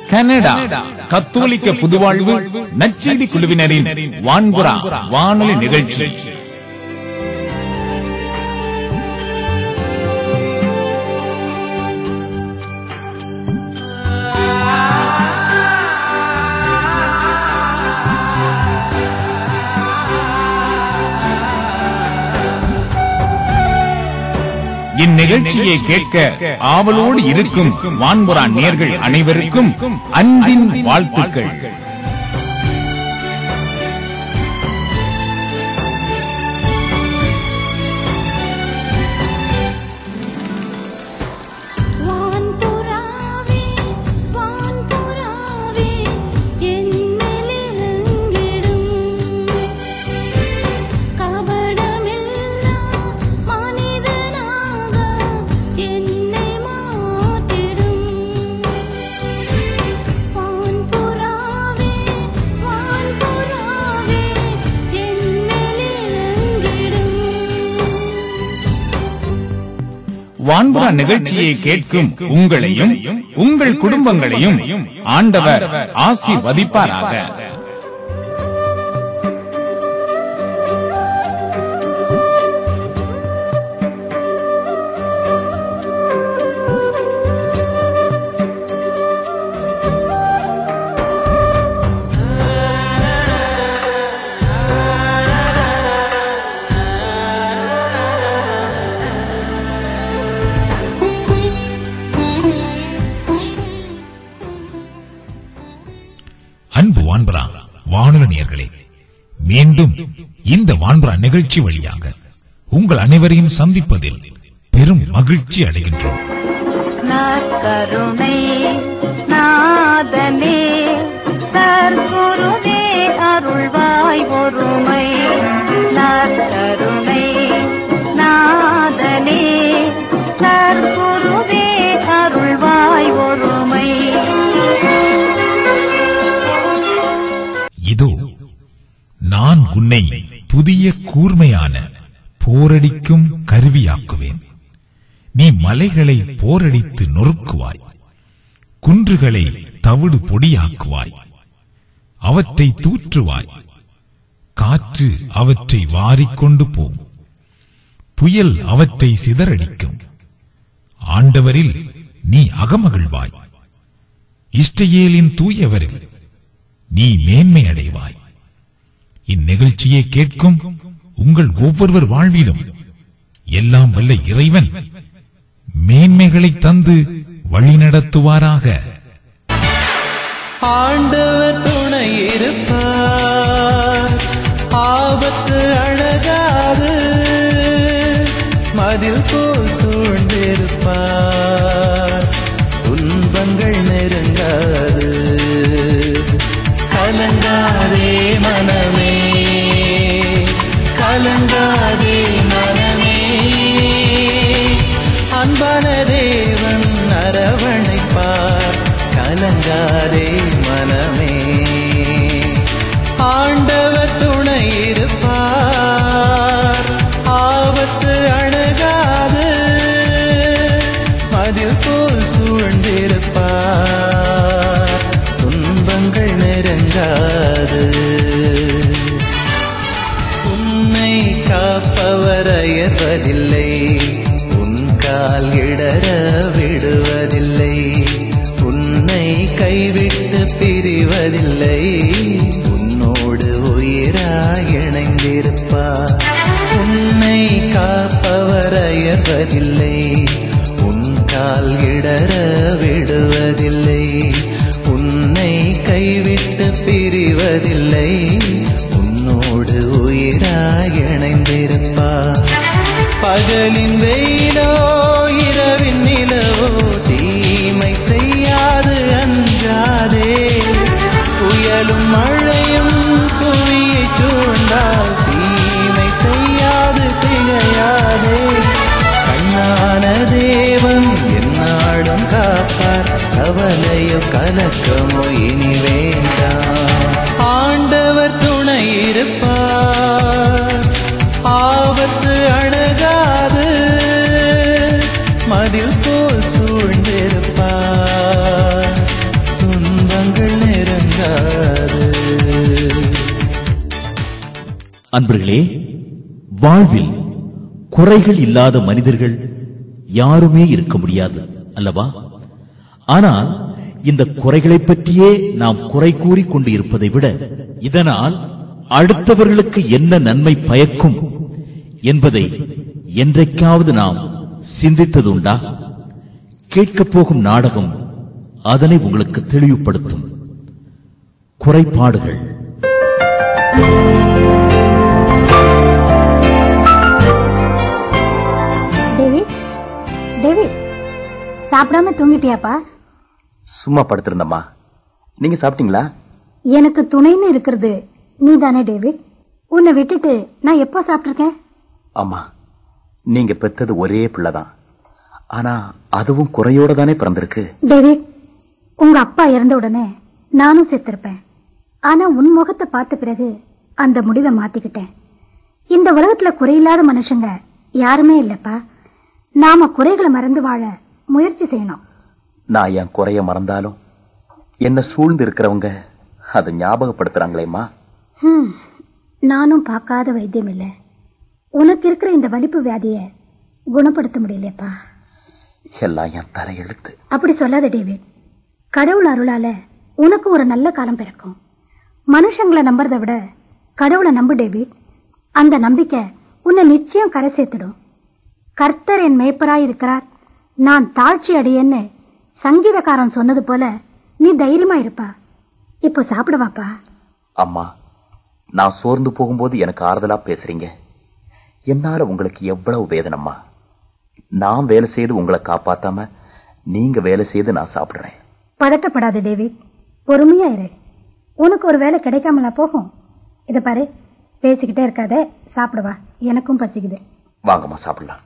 Canada கத்தோலிக்க புதுவாழ்வு நச்செடி குழுவினரின் வான்புறா வானொலி நிகழ்ச்சி இந்நிகழ்ச்சியை கேட்க ஆவலோடு இருக்கும் வான்புறா நேர்கள் அனைவருக்கும் அன்பின் வாழ்த்துக்கள் வான்புறாவே வான்புறாவே என்னிலிருங்கிடும் கபடமில்லா மனிதனாக என்னை மாற்றிடும் வான்புறாவே வான்புறாவே என்னிலிருங்கிடும் வான்புறா நிகழ்ச்சியை கேட்கும் உங்களையும் உங்கள் குடும்பங்களையும் ஆண்டவர் ஆசீர்வதிப்பாராக அன்பு வான்பரா வானொலி நேயர்களே மீண்டும் இந்த வான்பரா நிகழ்ச்சி வழியாக உங்கள் அனைவரையும் சந்திப்பதில் பெரும் மகிழ்ச்சி அடைகின்றோம் நற்கருணை நாதனே தற்குருவே அருள்வாய் ஒருமை நற்கருணை நாதனே தற்குருவே அருள்வாய் ஒருமை இதோ நான் உன்னை புதிய கூர்மையான போரடிக்கும் கருவியாக்குவேன் நீ மலைகளை போரடித்து நொறுக்குவாய் குன்றுகளை தவிடு பொடியாக்குவாய் அவற்றை தூற்றுவாய் காற்று அவற்றை வாரிக்கொண்டு போம் புயல் அவற்றை சிதறடிக்கும் ஆண்டவரில் நீ அகமகிழ்வாய் இஷ்டயேலின் தூயவரில் நீ மேன்மை அடைவாய் இந்நிகழ்ச்சியை கேட்கும் உங்கள் ஒவ்வொருவர் வாழ்விலும் எல்லாம் வல்ல இறைவன் மேன்மைகளை தந்து வழிநடத்துவாராக ஆண்டவர் துணை இருப்பார் ஆபத்து அழகாது மதில் போல் சூழ்ந்திருப்பார் துன்பங்கள் நெருங்காது கலங்காதே மனமே கலங்காதே மனமே அன்பான தேவன் அரவணைப்பார் கலங்காதே மனமே ஆண்டவர் துணை இருப்பார் ஆபத்து அணுகாது மதில் போல் சூழ்ந்திருப்பார் துன்பங்கள் நெருங்காது உன்னை காப்பவர் அயர்வதில்லை உன் கால் இடர விடுவதில்லை உன்னை கைவிட்டு பிரிவதில்லை உன்னோடு உயிராய் இணைந்திருப்பார் உன்னை காப்பவர் அயர்வதில்லை உன் கால் இடர விடுவதில்லை உன்னை கைவிட்டு பிரிவதில்லை உன்னோடு உயிராய் இணைந்திருப்பார் பகலின் வெயிலோ இரவின் நிலவோ தீமை செய்யாது அஞ்சாதே புயலும் மழையும் புவியை சூழ்ந்தால் தீமை செய்யாது திகையாதே கண்ணான தேவன் என்னாடும் காப்பார் கவலையோ கலக்கமோ இனி வேண்டாம் ஆண்டவர் துணை இருப்பார் ஆபத்து அணுகாது மதில் போல் சூழ்ந்திருப்பார் துன்ப அன்பர்களே வாழ்வில் குறைகள் இல்லாத மனிதர்கள் யாருமே இருக்க முடியாது அல்லவா ஆனால் இந்த குறைகளைப் பற்றியே நாம் குறை கூறிக் கொண்டு இருப்பதை விட இதனால் அடுத்தவர்களுக்கு என்ன நன்மை பயக்கும் என்பதை என்றைக்காவது நாம் சிந்தித்ததுண்டா கேட்கப் போகும் நாடகம் அதனை உங்களுக்கு தெளிவுபடுத்தும் குறைபாடுகள் டேவிட் டேவிட் சாப்பிடாம தூங்கிட்டியாப்பா சும்மா படுத்திருந்தம்மா நீங்க சாப்பிட்டீங்களா எனக்கு துணைன்னு இருக்கிறது நீ தானே டேவிட் உன்னை விட்டுட்டு நான் எப்போ சாப்பிட்டிருக்கேன் அம்மா நீங்க பெத்தது ஒரே பிள்ளைதான் ஆனா அதுவும் குறையோட தானே பிறந்திருக்கு டேவிட் உங்க அப்பா இறந்த உடனே நானும் செத்திருப்பேன் ஆனா உன் முகத்தை பார்த்த பிறகு அந்த முடிவை மாத்திக்கிட்டேன் இந்த உலகத்துல குறையில்லாத மனுஷங்க யாருமே இல்லப்பா நாம குறைகளை மறந்து வாழ முயற்சி செய்யணும் நான் என் குறைய மறந்தாலும் என்ன சூழ்ந்து இருக்கிறவங்க அதை ஞாபகப்படுத்துறாங்களேம்மா ஹம், நானும் பார்க்காத வைத்தியம் இல்ல உனக்கு இருக்கிற இந்த வலிப்பு வியாதிய குணப்படுத்த முடியலப்பா எல்லாம் என் தலையெழுத்து அப்படி சொல்லாத டேவிட் கடவுள் அருளால உனக்கு ஒரு நல்ல காலம் பிறக்கும் மனுஷங்களை நம்புறதை விட கடவுளை நம்பு டேவிட் அந்த நம்பிக்கை உன்னை நிச்சயம் கரை சேர்த்துடும் கர்த்தர் என் மேய்ப்பராய் இருக்கிறார் நான் தாழ்ச்சி அடையேன்னு சங்கீதக்காரன் சொன்னது போல நீ தைரியமா இருப்பா இப்போ சாப்பிடுவாப்பா அம்மா நான் சோர்ந்து போகும்போது எனக்கு ஆறுதலா பேசுறீங்க என்னால உங்களுக்கு எவ்வளவு வேதனம்மா நான் வேலை செய்து உங்களை காப்பாத்தாம நீங்க வேலை செய்து நான் சாப்பிடுறேன் பதட்டப்படாத டேவிட் பொறுமையா இரு உனக்கு ஒரு வேலை கிடைக்காமலா போகும் இத பாரு பேசிக்கிட்டே இருக்காத சாப்பிடுவா எனக்கும் பசிக்குது வாங்கம்மா சாப்பிடலாம்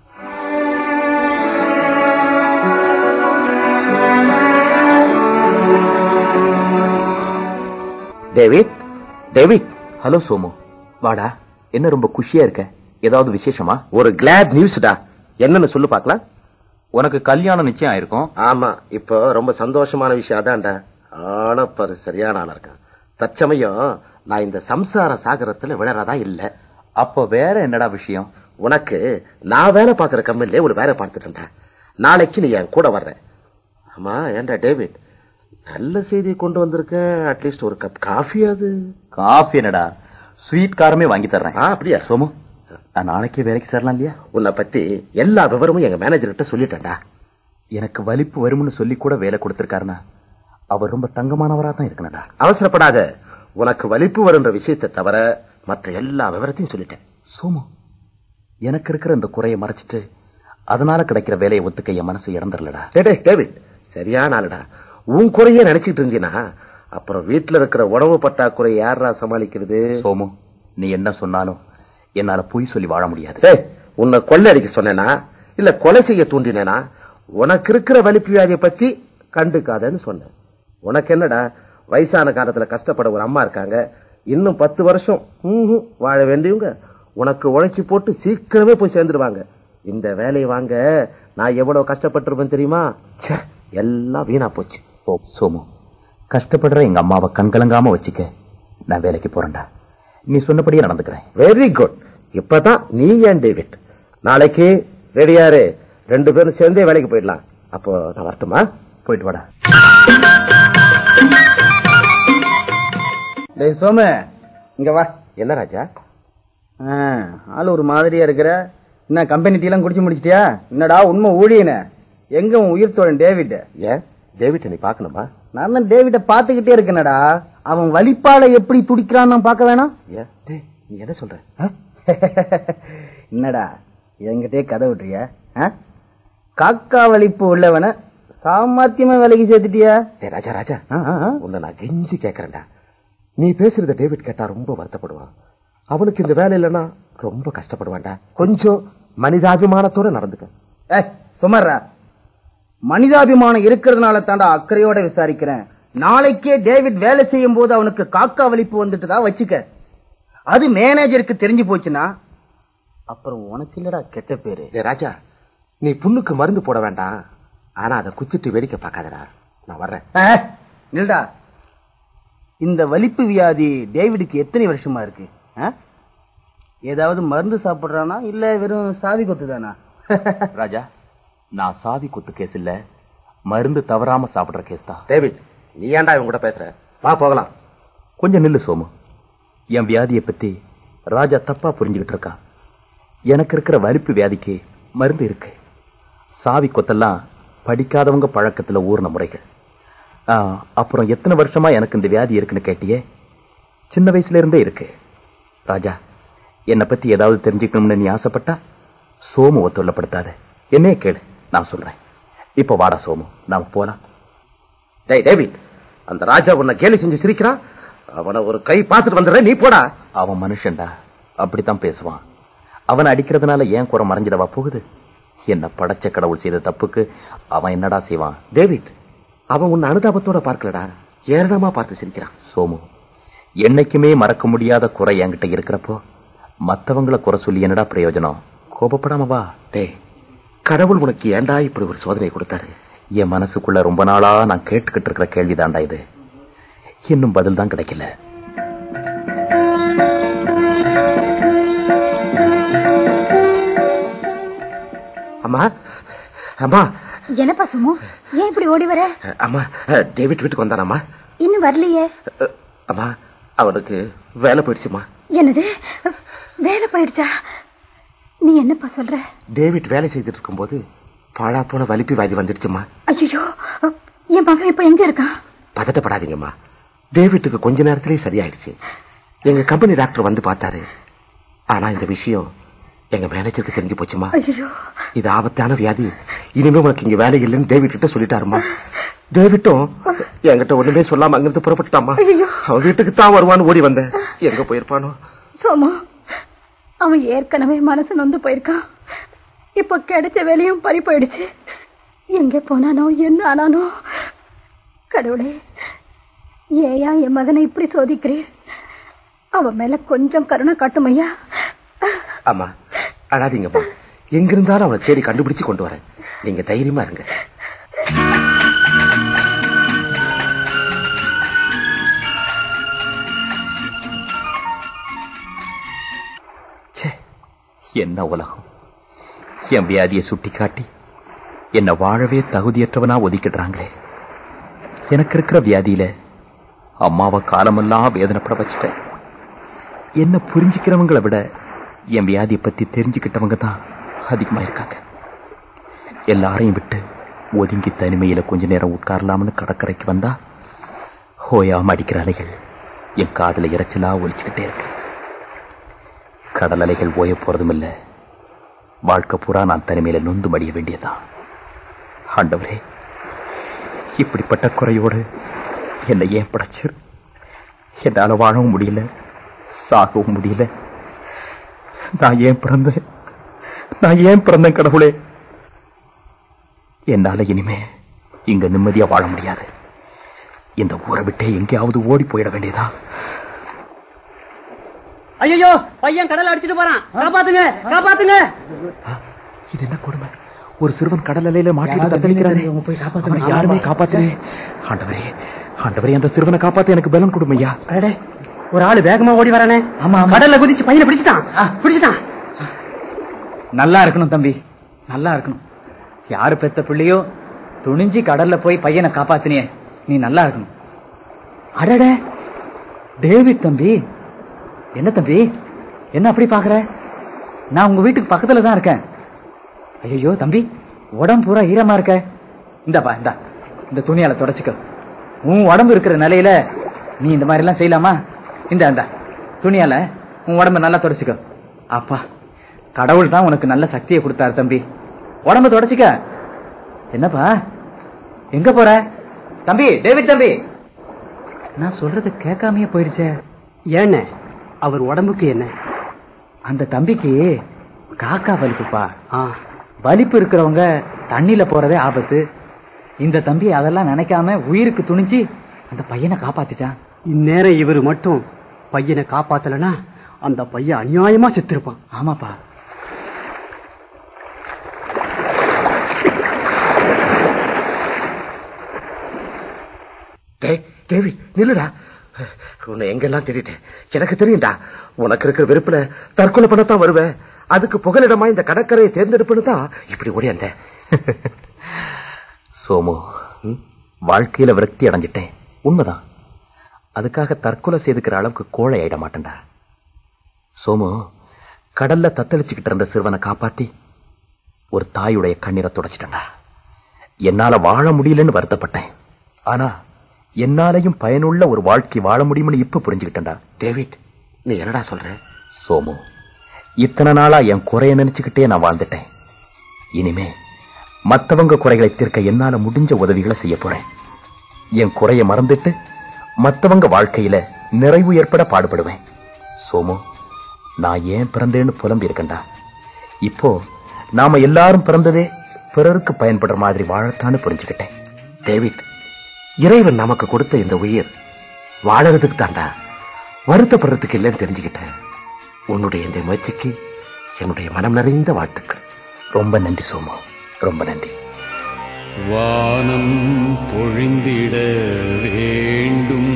டேவிட் டேவிட் ஹலோ சோமு வாடா என்ன ரொம்ப குஷியா இருக்க ஏதாவது விசேஷமா ஒரு கிளாட் நியூஸ்டா என்னன்னு சொல்லு பார்க்கலாம் உனக்கு கல்யாணம் நிச்சயம் ஆயிருக்கும் ஆமா இப்போ ரொம்ப சந்தோஷமான விஷயம் அதான்டா ஆனா பாரு சரியான ஆளா இருக்கான் தற்சமயம் நான் இந்த சம்சார சாகரத்துல விழறதா இல்ல அப்ப வேற என்னடா விஷயம் உனக்கு நான் வேலை பார்க்கிற கம்பெனிலே ஒரு வேலை பார்த்துட்டேன்டா நாளைக்கு நீ என் கூட வர்ற ஆமா ஏன்டா டேவிட் நல்ல செய்தி கொண்டு வந்திருக்க அட்லீஸ்ட் ஒரு கப் காஃபி அது காஃபி என்னடா ஸ்வீட் காரமே வாங்கி தர்றேன் ஆ அப்படியா சோமு நான் நாளைக்கே வேலைக்கு சேரலாம் இல்லையா உன்னை பத்தி எல்லா விவரமும் எங்க மேனேஜர் கிட்ட சொல்லிட்டேன்டா எனக்கு வலிப்பு வரும்னு சொல்லி கூட வேலை கொடுத்திருக்காருன்னா அவர் ரொம்ப தங்கமானவரா தான் இருக்கணும்டா அவசரப்படாத உனக்கு வலிப்பு வருன்ற விஷயத்தை தவிர மற்ற எல்லா விவரத்தையும் சொல்லிட்டேன் சோமு எனக்கு இருக்கிற இந்த குறைய மறைச்சிட்டு அதனால கிடைக்கிற வேலையை ஒத்துக்க என் மனசு இறந்துடலடா டேய், டேய், டேவிட் சரியான ஆளுடா உன் குறைய நினைச்சிட்டு இருந்தீனா அப்புறம் வீட்டுல இருக்கிற உணவு பற்றாக்குறை யாரா சமாளிக்கிறது சோமு நீ என்ன சொன்னாலும் என்னால பொய் சொல்லி வாழ முடியாது டேய், உன்னை கொள்ளை அடிக்க சொன்னேனா இல்ல கொலை செய்ய தூண்டினேனா உனக்கு இருக்கிற வலிப்பு வியாதியை பத்தி கண்டுக்காதன்னு சொன்னேன் உனக்கு என்னடா வயசான காலத்துல கஷ்டப்பட ஒரு அம்மா இருக்காங்க இன்னும் பத்து வருஷம் ம்ஹும், வாழ வேண்டியவங்க உனக்கு உழைச்சி போட்டு சீக்கிரமே போய் சேர்ந்துடுவாங்க இந்த வேலையை வாங்க நான் எவ்வளவு கஷ்டப்பட்டிருப்பேன் தெரியுமா ச்சே, எல்லாம் வீணா போச்சு ஓ சோமு கஷ்டப்படுற எங்க அம்மாவை கண்கலங்காம வச்சுக்க நான் வேலைக்கு போறேன்டா நீ சொன்னபடியே நடந்துக்கிறேன் வெரி குட் இப்பதான் நீ ஏன் டேவிட் நாளைக்கு ரெடியாரு ரெண்டு பேரும் சேர்ந்தே வேலைக்கு போயிடலாம் அப்போ நான் வரட்டுமா போயிட்டு வாடா டேய் சோமு இங்க வா என்ன ராஜா ஆ, ஆள் ஒரு மாதிரியா இருக்கிற என்ன கம்பெனி டீ எல்லாம் குடிச்சு முடிச்சிட்டியா என்னடா உண்மை ஊழியனே எங்க உன் உயிர் தோழன் டேவிட் ஏன் டேவிட் நீ பார்க்கணுமா நான் தான் டேவிட்ட பாத்துக்கிட்டே இருக்கேனடா அவன் வலிப்பால எப்படி துடிக்கிறான்னு நான் பார்க்க வேணாம் ஏன் டேய் நீ என்ன சொல்ற ஆ? என்னடா என்கிட்டயே கதை விட்டுறிய ஆ? காக்கா வலிப்பு உள்ளவன சாமர்த்தியமா வேலைக்கு சேர்த்துட்டியா டேய் ராஜா ராஜா ஆ, ஆ, ஆ. உன்னை நான் கெஞ்சி கேக்குறேன்டா நீ பேசுறத டேவிட் கேட்டா ரொம்ப வருத்தப்படுவான் அவனுக்கு இந்த வேலை இல்லைன்னா ரொம்ப கஷ்டப்படுவான்டா கொஞ்சம் மனிதாபிமானத்தோட நடந்துக்க ஏய் சுமர்ரா மனிதாபிமானம் இருக்கிறதுனால தாண்டா அக்கறையோட விசாரிக்கிறேன் நாளைக்கே டேவிட் வேலை செய்யும் போது அவனுக்கு காக்கா வலிப்பு வந்துட்டுதா வச்சுக்க அது மேனேஜருக்கு தெரிஞ்சு போச்சுன்னா அப்புறம் உனக்கு இல்லடா கெட்ட பேரு டேய் ராஜா நீ புண்ணுக்கு மருந்து போட வேண்டாம் ஆனா அதை குச்சிட்டு வேடிக்கை பார்க்காதடா நான் வர்றேன் ஆ, நில்டா இந்த வலிப்பு வியாதி டேவிடுக்கு எத்தனை வருஷமா இருக்கு ஆ? ஏதாவது மருந்து சாப்பிடுறானா இல்ல வெறும் சாவி கொத்து தானா ராஜா நான் சாவி குத்து கேஸ் இல்ல மருந்து தவறாம சாப்பிடுற கேஸ் தான் டேவிட் நீ ஏன்டா இவன் கூட பேசுற வா போகலாம் கொஞ்சம் நில்லு சோமு என் வியாதியை பத்தி ராஜா தப்பா புரிஞ்சுக்கிட்டு இருக்கான் எனக்கு இருக்கிற வலிப்பு வியாதிக்கு மருந்து இருக்கு சாவி கொத்தெல்லாம் படிக்காதவங்க பழக்கத்துல ஊர்ன முறைகள் ஆ, அப்புறம் எத்தனை வருஷமா எனக்கு இந்த வியாதி இருக்குன்னு கேட்டியே சின்ன வயசுல இருந்தே இருக்கு ராஜா என்னை பத்தி ஏதாவது தெரிஞ்சுக்கணும்னு நீ ஆசைப்பட்டா சோமு ஒத்துள்ளப்படுத்தாத என்னையே கேளு நான் சொல்றேன் இப்ப வாடா சோமு நாம போலாம் டேய் டேவிட் அந்த ராஜா உன்னை கேலி செஞ்சு சிரிக்கிறான் அவனை ஒரு கை பார்த்துட்டு வந்துடுறேன் நீ போடா அவன் மனுஷன்டா அப்படித்தான் பேசுவான் அவன் அடிக்கிறதுனால ஏன் குறை மறைஞ்சிடவா போகுது என்ன படைச்ச கடவுள் செய்த தப்புக்கு அவன் என்னடா செய்வான் டேவிட் அவன் உன்னை அனுதாபத்தோட பார்க்கலடா ஏரணமா பார்த்து சிரிக்கிறான் சோமு என்னைக்குமே மறக்க முடியாத குறை என்கிட்ட இருக்கிறப்போ மத்தவங்கள குறை சொல்லி என்னடா பிரயோஜனம் கோபப்படாம வா டேய் கடவுள் உனக்கு ஏன்டா இப்படி ஒரு சோதனை கொடுத்தாரு என் மனசுக்குள்ள ரொம்ப நாளா நான் கேட்டுக்கிட்டு இருக்கிற கேள்விதான்டா இது இன்னும் பதில் தான் கிடைக்கல அம்மா அம்மா என்னப்பா சுமு ஏன் இப்படி ஓடி வர அம்மா டேவிட் வீட்டுக்கு வந்தானம்மா இன்னும் வரலையே அம்மா அவனுக்கு வேலை போயிடுச்சுமா என்னது வேலை போயிடுச்சா நீ என்னப்பா சொல்ற டேவிட் வேலை செய்துட்டு இருக்கும்போது பாழா போன வலிப்பு வியாதி வந்துடுச்சுமா ஐயோ என் மகன் இப்ப எங்க இருக்கான் பதட்டப்படாதீங்கம்மா டேவிட்டுக்கு கொஞ்ச நேரத்திலேயே சரியாயிடுச்சு எங்க கம்பெனி டாக்டர் வந்து பார்த்தாரு ஆனா இந்த விஷயம் எங்க மேனேஜருக்கு தெரிஞ்சு போச்சுமா ஐயோ இது ஆபத்தான வியாதி இனிமே உனக்கு இங்க வேலை இல்லைன்னு டேவிட் கிட்ட சொல்லிட்டாருமா டேவிட்டும் என்கிட்ட ஒண்ணுமே சொல்லாம அங்கிருந்து புறப்பட்டுட்டாமா ஐயோ. அவன் வீட்டுக்கு தான் வருவான்னு ஓடி வந்தேன் எங்க போயிருப்பானோ சோமு அவன் ஏற்கனவே மனசு நொந்து போயிருக்கான் இப்ப கிடைச்ச வேலையும் பறி போயிடுச்சு எங்க போனானோ என்ன ஆனானோ கடவுளே ஏயா என் மகனை இப்படி சோதிக்கிறேன் அவன் மேல கொஞ்சம் கருணை காட்டும் ஐயா ஆமா அழாதீங்கம்மா எங்கிருந்தாலும் அவனை தேடி கண்டுபிடிச்சு கொண்டு வரேன் நீங்க தைரியமா இருங்க ச்சே என்ன உலகம் என் வியாதியை சுட்டி காட்டி என்னை வாழவே தகுதியற்றவனா ஒதுக்கிடுறாங்களே எனக்கு இருக்கிற வியாதியில அம்மாவை காலமெல்லாம் வேதனைப்பட வச்சுட்டேன் என்ன புரிஞ்சுக்கிறவங்களை விட என் வியாதியை பத்தி தெரிஞ்சுக்கிட்டவங்க தான் அதிகமா இருக்காங்க எல்லாரையும் விட்டு ஒதுங்கி தனிமையில கொஞ்ச நேரம் உட்காரலாம்னு கடற்கரைக்கு வந்தா ஹோயாம அடிக்கிற அலைகள் என் காதுல இறைச்சலா ஒலிச்சுக்கிட்டே இருக்கு கடல் அலைகள் ஓய போறதும் இல்ல வாழ்க்கை பூரா நான் தனிமையில நொந்து மடிய வேண்டியதா ஆண்டவரே இப்படிப்பட்ட குறையோடு என்னை ஏன் படைச்சிரு என்னால வாழவும் முடியல சாகவும் முடியல நான் ஏன் பிறந்தேன் நான் ஏன் பிறந்தேன் கடவுளே என்னால இனிமே இங்க நிம்மதியா வாழ முடியாது இந்த ஊரை விட்டே எங்கேயாவது ஓடி போயிட வேண்டியதா ஐயோ பையன் கடல் அடிச்சிட்டு போறான் காப்பாத்துங்க காப்பாத்துங்க இது என்ன கொடுமை ஒரு சிறுவன் கடல் அலையில மாட்டிட்டு தத்தளிக்கிறாரே அவனை யாருமே காப்பாத்தலே ஆண்டவரே ஆண்டவரே அந்த சிறுவனை காப்பாத்த எனக்கு பலன் கொடுமையா அடடே ஒரு ஆளு வேகமா ஓடி வரானே ஆமா கடல்ல குதிச்சு பையனை பிடிச்சிட்டான் பிடிச்சிட்டான் நல்லா இருக்கணும் தம்பி நல்லா இருக்கணும் யாரு பெத்த பிள்ளையோ துணிஞ்சு கடல்ல போய் பையனை காப்பாத்தினியே நீ நல்லா இருக்கணும் அடட டேவிட் தம்பி என்ன தம்பி என்ன அப்படி பாக்குற நான் உங்க வீட்டுக்கு பக்கத்துல தான் இருக்கேன் ஐயோ தம்பி உடம்பு பூரா ஈரமா இருக்க இந்தாப்பா இந்தா இந்த துணியால தொடச்சுக்க உன் உடம்பு இருக்கிற நிலையில நீ இந்த மாதிரி எல்லாம் செய்யலாமா இந்த இந்த துணியால உன் உடம்ப நல்லா தொடச்சுக்க அப்பா கடவுள் தான் உனக்கு நல்ல சக்தியை கொடுத்தாரு தம்பி உடம்ப தொடச்சுக்க என்னப்பா எங்க போற தம்பி டேவிட் தம்பி நான் சொல்றது கேட்காமயே போயிடுச்சே ஏண்ணே அவர் உடம்புக்கு என்ன அந்த தம்பிக்கு காக்கா வலிப்புப்பா ஆ வலிப்பு இருக்கிறவங்க தண்ணியில போறதே ஆபத்து இந்த தம்பி அதெல்லாம் நினைக்காம உயிருக்கு துணிஞ்சு அந்த பையனை காப்பாத்திட்டான் இந்நேரம் இவர் மட்டும் பையனை காப்பாத்தலனா அந்த பையன் அநியாயமா செத்திருப்பான் ஆமாப்பா டேய் டேவிட் நில்லுடா உன்னை எங்கெல்லாம் தேடிட்டேன் எனக்கு தெரியும்டா உனக்கு இருக்கிற வெறுப்புல தற்கொலை பண்ணத்தான் வருவேன் அதுக்கு புகலிடமா இந்த கடற்கரையை தேர்ந்தெடுப்புன்னு தான் இப்படி ஓடியாந்தேன் சோமு வாழ்க்கையில விரக்தி அடைஞ்சிட்டேன் உண்மைதான் அதுக்காக தற்கொலை செய்துக்கிற அளவுக்கு கோழை ஆயிட மாட்டேன்டா சோமு கடல்ல தத்தளிச்சுக்கிட்டு இருந்த சிறுவனை காப்பாத்தி ஒரு தாயுடைய கண்ணீரை தொடச்சிட்டேன்டா என்னால வாழ முடியலன்னு வருத்தப்பட்டேன் ஆனா என்னாலையும் பயனுள்ள ஒரு வாழ்க்கை வாழ முடியும்னு இப்ப புரிஞ்சுக்கிட்டேன்டா டேவிட் நீ என்னடா சொல்ற சோமு இத்தனை நாளா என் குறைய நினைச்சுக்கிட்டே நான் வாழ்ந்துட்டேன் இனிமே மத்தவங்க குறைகளை தீர்க்க என்னால முடிஞ்ச உதவிகளை செய்ய போறேன் என் குறைய மறந்துட்டு மத்தவங்க வாழ்க்கையில நிறைவு ஏற்பட பாடுபடுவேன் சோமு நான் ஏன் பிறந்தேன்னு புலம்பி இருக்கேன்டா இப்போ நாம எல்லாரும் பிறந்ததே பிறருக்கு பயன்படுற மாதிரி வாழத்தான்னு புரிஞ்சுக்கிட்டேன் டேவிட் இறைவன் நமக்கு கொடுத்த இந்த உயிர் வாழறதுக்கு தாண்டா வருத்தப்படுறதுக்கு இல்லைன்னு தெரிஞ்சுக்கிட்டேன் உன்னுடைய இந்த முயற்சிக்கு என்னுடைய மனம் நிறைந்த வாழ்த்துக்கள் ரொம்ப நன்றி சோமு ரொம்ப நன்றி வானம் பொழிந்திட வேண்டும்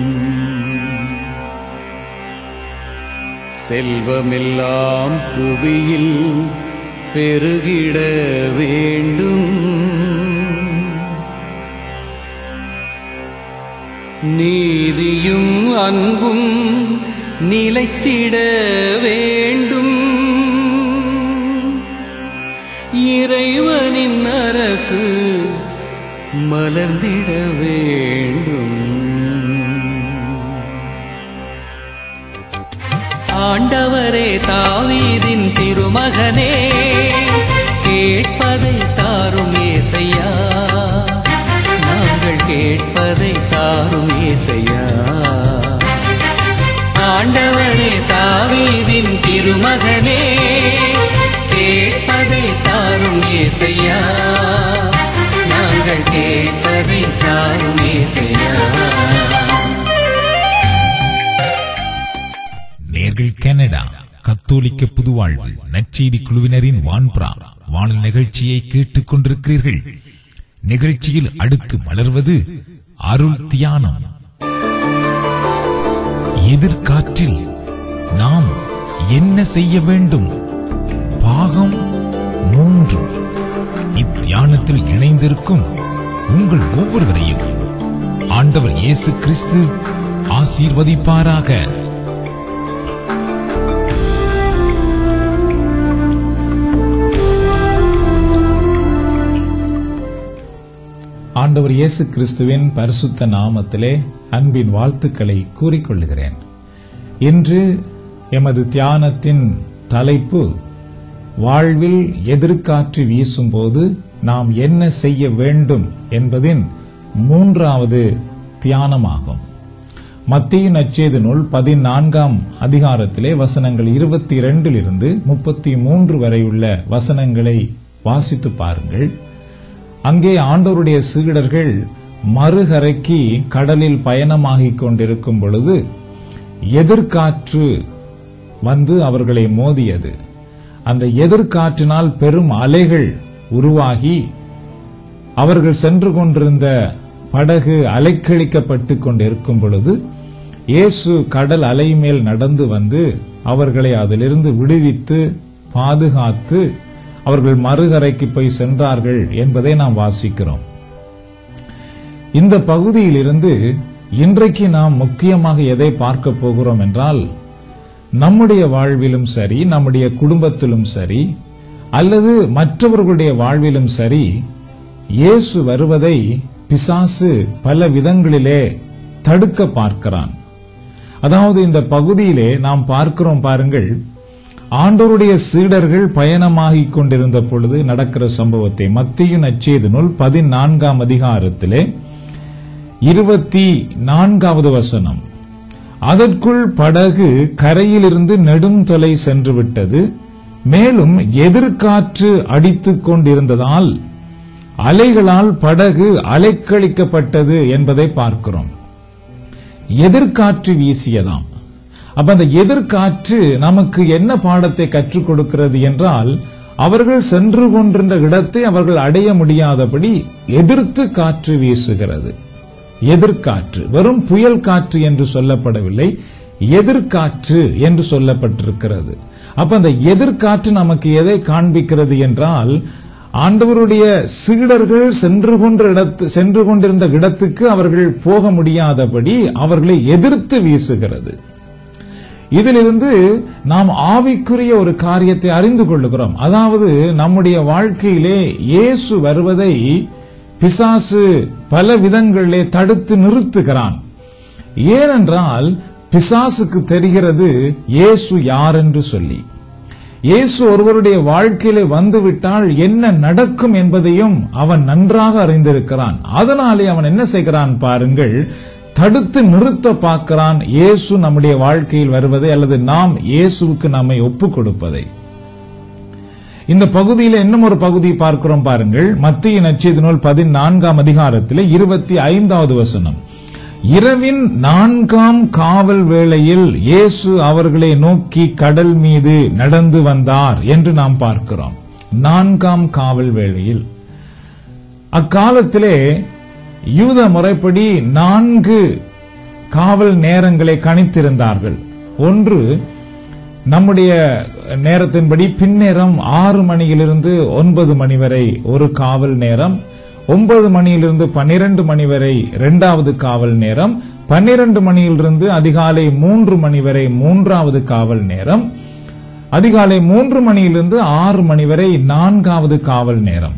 செல்வமெல்லாம் புவியில் பெருகிட வேண்டும் நீதியும் அன்பும் நிலைத்திட வேண்டும் இறைவனின் அரசு மலர்ந்திட வேண்டும் ஆண்டவரே தாவீதின் திருமகனே கேட்பதை தாரும் ஏசையா நாங்கள் கேட்பதை தாரும் ஏசையா ஆண்டவரே தாவீதின் திருமகனே கேட்பதை தாரும் ஏசையா நாங்கள் கேட்பதை தாரும் ஏசையா நேர்கள் கனடா கத்தோலிக்க புதுவாழ்வு நற்செய்தி குழுவினரின் வான்புறா வானல் நிகழ்ச்சியை கேட்டுக் கொண்டிருக்கிறீர்கள் நிகழ்ச்சியில் அடுத்து மலர்வது அருள் தியானம் எதிர்காற்றில் நாம் என்ன செய்ய வேண்டும் பாகம் மூன்று இத்தியானத்தில் இணைந்திருக்கும் உங்கள் ஒவ்வொருவரையும் ஆண்டவர் இயேசு கிறிஸ்து ஆசீர்வதிப்பாராக ஆண்டவர் இயேசு கிறிஸ்துவின் பரிசுத்த நாமத்திலே அன்பின் வாழ்த்துக்களை கூறிக்கொள்ளுகிறேன் இன்று எமது தியானத்தின் தலைப்பு வாழ்வில் எதிர்காற்று வீசும்போது நாம் என்ன செய்ய வேண்டும் என்பதின் மூன்றாவது தியானமாகும் மத்திய நச்சேது நூல் பதினான்காம் அதிகாரத்திலே வசனங்கள் இருபத்தி இரண்டிலிருந்து முப்பத்தி மூன்று வரையுள்ள வசனங்களை வாசித்து பாருங்கள் அங்கே ஆண்டவருடைய சீடர்கள் மறுகரைக்கு கடலில் பயணமாகிக் கொண்டிருக்கும் பொழுது எதிர்காற்று வந்து அவர்களை மோதியது அந்த எதிர்காற்றினால் பெரும் அலைகள் உருவாகி அவர்கள் சென்று கொண்டிருந்த படகு அலைக்கழிக்கப்பட்டு கொண்டிருக்கும் பொழுது இயேசு கடல் அலை மேல் நடந்து வந்து அவர்களை அதிலிருந்து விடுவித்து பாதுகாத்து அவர்கள் மறுகரைக்கு போய் சென்றார்கள் என்பதை நாம் வாசிக்கிறோம் இந்த பகுதியிலிருந்து இன்றைக்கு நாம் முக்கியமாக எதை பார்க்க போகிறோம் என்றால் நம்முடைய வாழ்விலும் சரி நம்முடைய குடும்பத்திலும் சரி அல்லது மற்றவர்களுடைய வாழ்விலும் சரி இயேசு வருவதை பிசாசு பல விதங்களிலே தடுக்க பார்க்கிறான் அதாவது இந்த பகுதியிலே நாம் பார்க்கிறோம் பாருங்கள் ஆண்டோருடைய சீடர்கள் பயணமாகிக் கொண்டிருந்த பொழுது நடக்கிற சம்பவத்தை மத்திய நச்சேது நூல் பதினான்காம் அதிகாரத்திலே இருபத்தி நான்காவது வசனம் அதற்குள் படகு கரையிலிருந்து நெடும் தொலை சென்று விட்டது மேலும் எதிர்காற்று அடித்துக் கொண்டிருந்ததால் அலைகளால் படகு அலைக்கழிக்கப்பட்டது என்பதை பார்க்கிறோம் எதிர்காற்று வீசியதாம் அப்ப அந்த எதிர்காற்று நமக்கு என்ன பாடத்தை கற்றுக் கொடுக்கிறது என்றால் அவர்கள் சென்று கொண்டிருந்த இடத்தை அவர்கள் அடைய முடியாதபடி எதிர்த்து காற்று வீசுகிறது எதிர்காற்று வெறும் புயல் காற்று என்று சொல்லப்படவில்லை எதிர்காற்று என்று சொல்லப்பட்டிருக்கிறது அப்ப அந்த எதிர்காற்று நமக்கு எதை காண்பிக்கிறது என்றால் ஆண்டவருடைய சீடர்கள் சென்று கொன்ற இடத்து சென்று கொண்டிருந்த இடத்துக்கு அவர்கள் போக முடியாதபடி அவர்களை எதிர்த்து வீசுகிறது இதிலிருந்து நாம் ஆவிக்குரிய ஒரு காரியத்தை அறிந்து கொள்ளுகிறோம் அதாவது நம்முடைய வாழ்க்கையிலே இயேசு வருவதை பிசாசு பல விதங்களிலே தடுத்து நிறுத்துகிறான் ஏனென்றால் பிசாசுக்கு தெரிகிறது இயேசு யார் என்று சொல்லி இயேசு ஒருவருடைய வாழ்க்கையிலே வந்துவிட்டால் என்ன நடக்கும் என்பதையும் அவன் நன்றாக அறிந்திருக்கிறான் அதனாலே அவன் என்ன செய்கிறான் பாருங்கள் தடுத்து நிறுத்த பார்க்கிறான் இயேசு நம்முடைய வாழ்க்கையில் வருவதை அல்லது நாம் இயேசுவுக்கு நம்மை ஒப்புக் கொடுப்பதை இந்த பகுதியில் இன்னும் ஒரு பகுதி பார்க்கிறோம் பாருங்கள் மத்திய நச்செய்தி நூல் பதினான்காம் அதிகாரத்தில் இருபத்தி ஐந்தாவது வசனம் இரவின் நான்காம் காவல் வேளையில் இயேசு அவர்களை நோக்கி கடல் மீது நடந்து வந்தார் என்று நாம் பார்க்கிறோம் நான்காம் காவல் வேளையில் அக்காலத்திலே யூத முறைப்படி நான்கு காவல் நேரங்களை கணித்திருந்தார்கள் ஒன்று நம்முடைய நேரத்தின்படி பின்னேரம் ஆறு மணியிலிருந்து ஒன்பது மணி வரை ஒரு காவல் நேரம் ஒன்பது மணியிலிருந்து பன்னிரண்டு மணி வரை இரண்டாவது காவல் நேரம் பன்னிரண்டு மணியிலிருந்து அதிகாலை மூன்று மணி வரை மூன்றாவது காவல் நேரம் அதிகாலை மூன்று மணியிலிருந்து ஆறு மணி வரை நான்காவது காவல் நேரம்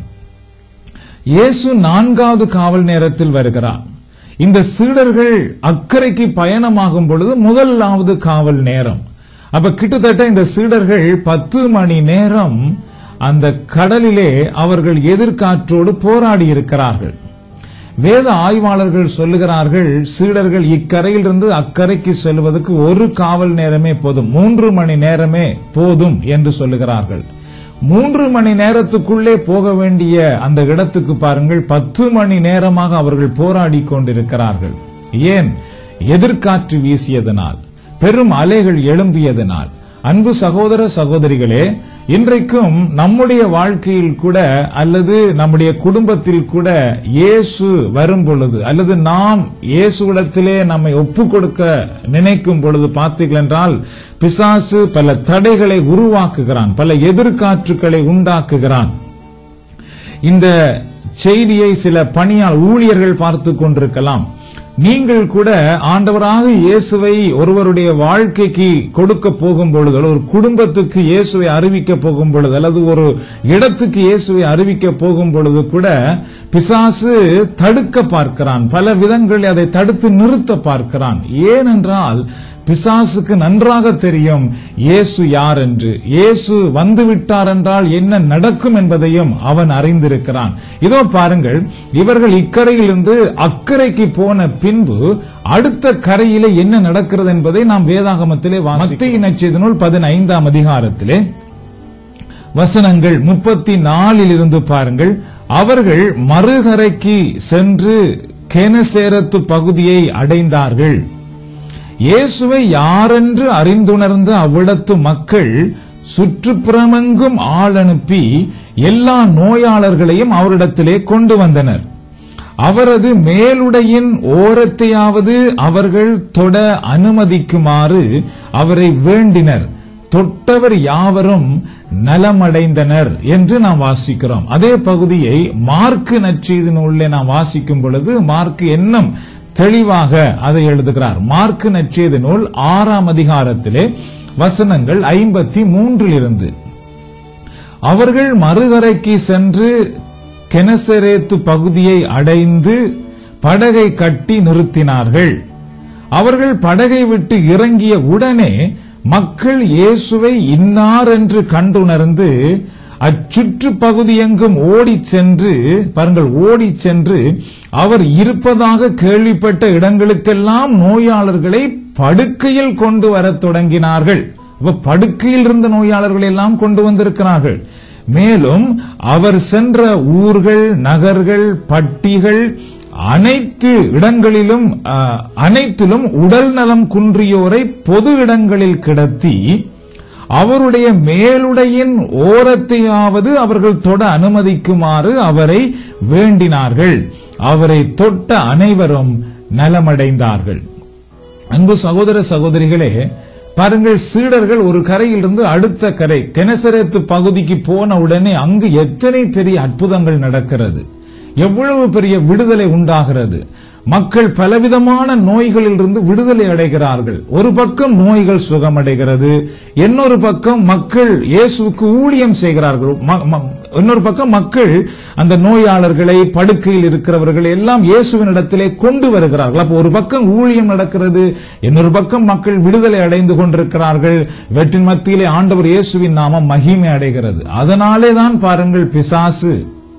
இயேசு நான்காவது காவல் நேரத்தில் வருகிறார் இந்த சீடர்கள் அக்கறைக்கு பயணமாகும் பொழுது முதலாவது காவல் நேரம் அப்ப கிட்டத்தட்ட இந்த சீடர்கள் பத்து மணி நேரம் அந்த கடலிலே அவர்கள் எதிர்காற்றோடு போராடி இருக்கிறார்கள் வேத ஆய்வாளர்கள் சொல்லுகிறார்கள் சீடர்கள் இக்கரையிலிருந்து அக்கறைக்கு செல்வதற்கு ஒரு காவல் நேரமே போதும் மூன்று மணி நேரமே போதும் என்று சொல்லுகிறார்கள் மூன்று மணி நேரத்துக்குள்ளே போக வேண்டிய அந்த இடத்துக்கு பாருங்கள் பத்து மணி நேரமாக அவர்கள் போராடி கொண்டிருக்கிறார்கள் ஏன் எதிர்காற்று வீசியதனால் பெரும் அலைகள் எழும்பியதனால் அன்பு சகோதர சகோதரிகளே இன்றைக்கும் நம்முடைய வாழ்க்கையில் கூட அல்லது நம்முடைய குடும்பத்தில் கூட இயேசு வரும் பொழுது அல்லது நாம் இயேசுவிடத்திலே நம்மை ஒப்பு கொடுக்க நினைக்கும் பொழுது பார்த்தீர்கள் என்றால் பிசாசு பல தடைகளை உருவாக்குகிறான் பல எதிர்காற்றுகளை உண்டாக்குகிறான் இந்த செய்தியை சில பணியால் ஊழியர்கள் பார்த்து கொண்டிருக்கலாம் நீங்கள் கூட ஆண்டவராக இயேசுவை ஒருவருடைய வாழ்க்கைக்கு கொடுக்க போகும் பொழுது அல்லது ஒரு குடும்பத்துக்கு இயேசுவை அறிவிக்க போகும் பொழுது அல்லது ஒரு இடத்துக்கு இயேசுவை அறிவிக்க போகும் பொழுது கூட பிசாசு தடுக்க பார்க்கிறான் பல விதங்களில் அதை தடுத்து நிறுத்த பார்க்கிறான் ஏனென்றால் பிசாசுக்கு நன்றாக தெரியும் இயேசு யார் என்று இயேசு வந்துவிட்டார் என்றால் என்ன நடக்கும் என்பதையும் அவன் அறிந்திருக்கிறான் இதோ பாருங்கள் இவர்கள் இக்கரையிலிருந்து அக்கறைக்கு போன பின்பு அடுத்த கரையிலே என்ன நடக்கிறது என்பதை நாம் வேதாகமத்திலே மத்திய நச்செய்தி நூல் பதினைந்தாம் அதிகாரத்திலே வசனங்கள் முப்பத்தி நாலில் இருந்து பாருங்கள் அவர்கள் மறுகரைக்கு சென்று கெனசேரத்து பகுதியை அடைந்தார்கள் இயேசுவை யாரென்று அறிந்துணர்ந்த அவ்விடத்து மக்கள் சுற்றுப்புறமெங்கும் ஆள் அனுப்பி எல்லா நோயாளர்களையும் அவரிடத்திலே கொண்டு வந்தனர் அவரது மேலுடையின் ஓரத்தையாவது அவர்கள் தொட அனுமதிக்குமாறு அவரை வேண்டினர் தொட்டவர் யாவரும் நலமடைந்தனர் என்று நாம் வாசிக்கிறோம் அதே பகுதியை மார்க்கு நற்செய்தி நூலிலே நாம் வாசிக்கும் பொழுது மார்க்கு என்னும் தெளிவாக அதை எழுதுகிறார் மார்க்கு நற்செய்தி நூல் ஆறாம் அதிகாரத்திலே வசனங்கள் ஐம்பத்தி மூன்றிலிருந்து அவர்கள் மறுகரைக்கு சென்று கெனசரேத்து பகுதியை அடைந்து படகை கட்டி நிறுத்தினார்கள் அவர்கள் படகை விட்டு இறங்கிய உடனே மக்கள் இயேசுவை இன்னார் என்று கண்டுணர்ந்து அச்சுற்று பகுதியெங்கும் ஓடிச் சென்று பாருங்கள் ஓடிச் சென்று அவர் இருப்பதாக கேள்விப்பட்ட இடங்களுக்கெல்லாம் நோயாளர்களை படுக்கையில் கொண்டு வரத் தொடங்கினார்கள் அப்ப படுக்கையில் இருந்த நோயாளர்கள் எல்லாம் கொண்டு வந்திருக்கிறார்கள் மேலும் அவர் சென்ற ஊர்கள் நகர்கள் பட்டிகள் அனைத்து இடங்களிலும் அஹ், அனைத்திலும் உடல் நலம் குன்றியோரை பொது இடங்களில் கிடத்தி அவருடைய மேலுடையின் ஓரத்தையாவது அவர்கள் தொட அனுமதிக்குமாறு அவரை வேண்டினார்கள் அவரை தொட்ட அனைவரும் நலமடைந்தார்கள் அன்பு சகோதர சகோதரிகளே பாருங்கள் சீடர்கள் ஒரு கரையிலிருந்து அடுத்த கரை கெனசரேத்து பகுதிக்கு போன உடனே அங்கு எத்தனை பெரிய அற்புதங்கள் நடக்கிறது எவ்வளவு பெரிய விடுதலை உண்டாகிறது மக்கள் பலவிதமான நோய்களிலிருந்து விடுதலை அடைகிறார்கள் ஒரு பக்கம் நோய்கள் சுகமடைகிறது இன்னொரு பக்கம் மக்கள் இயேசுவுக்கு ஊழியம் செய்கிறார்கள் ம- ம- இன்னொரு பக்கம் மக்கள் அந்த நோயாளர்களை படுக்கையில் இருக்கிறவர்கள் எல்லாம் இயேசுவின் இடத்திலே கொண்டு வருகிறார்கள் அப்போ ஒரு பக்கம் ஊழியம் நடக்கிறது இன்னொரு பக்கம் மக்கள் விடுதலை அடைந்து கொண்டிருக்கிறார்கள் வெற்றின் மத்தியிலே ஆண்டவர் இயேசுவின் நாமம் மகிமை அடைகிறது அதனாலே தான் பாருங்கள் பிசாசு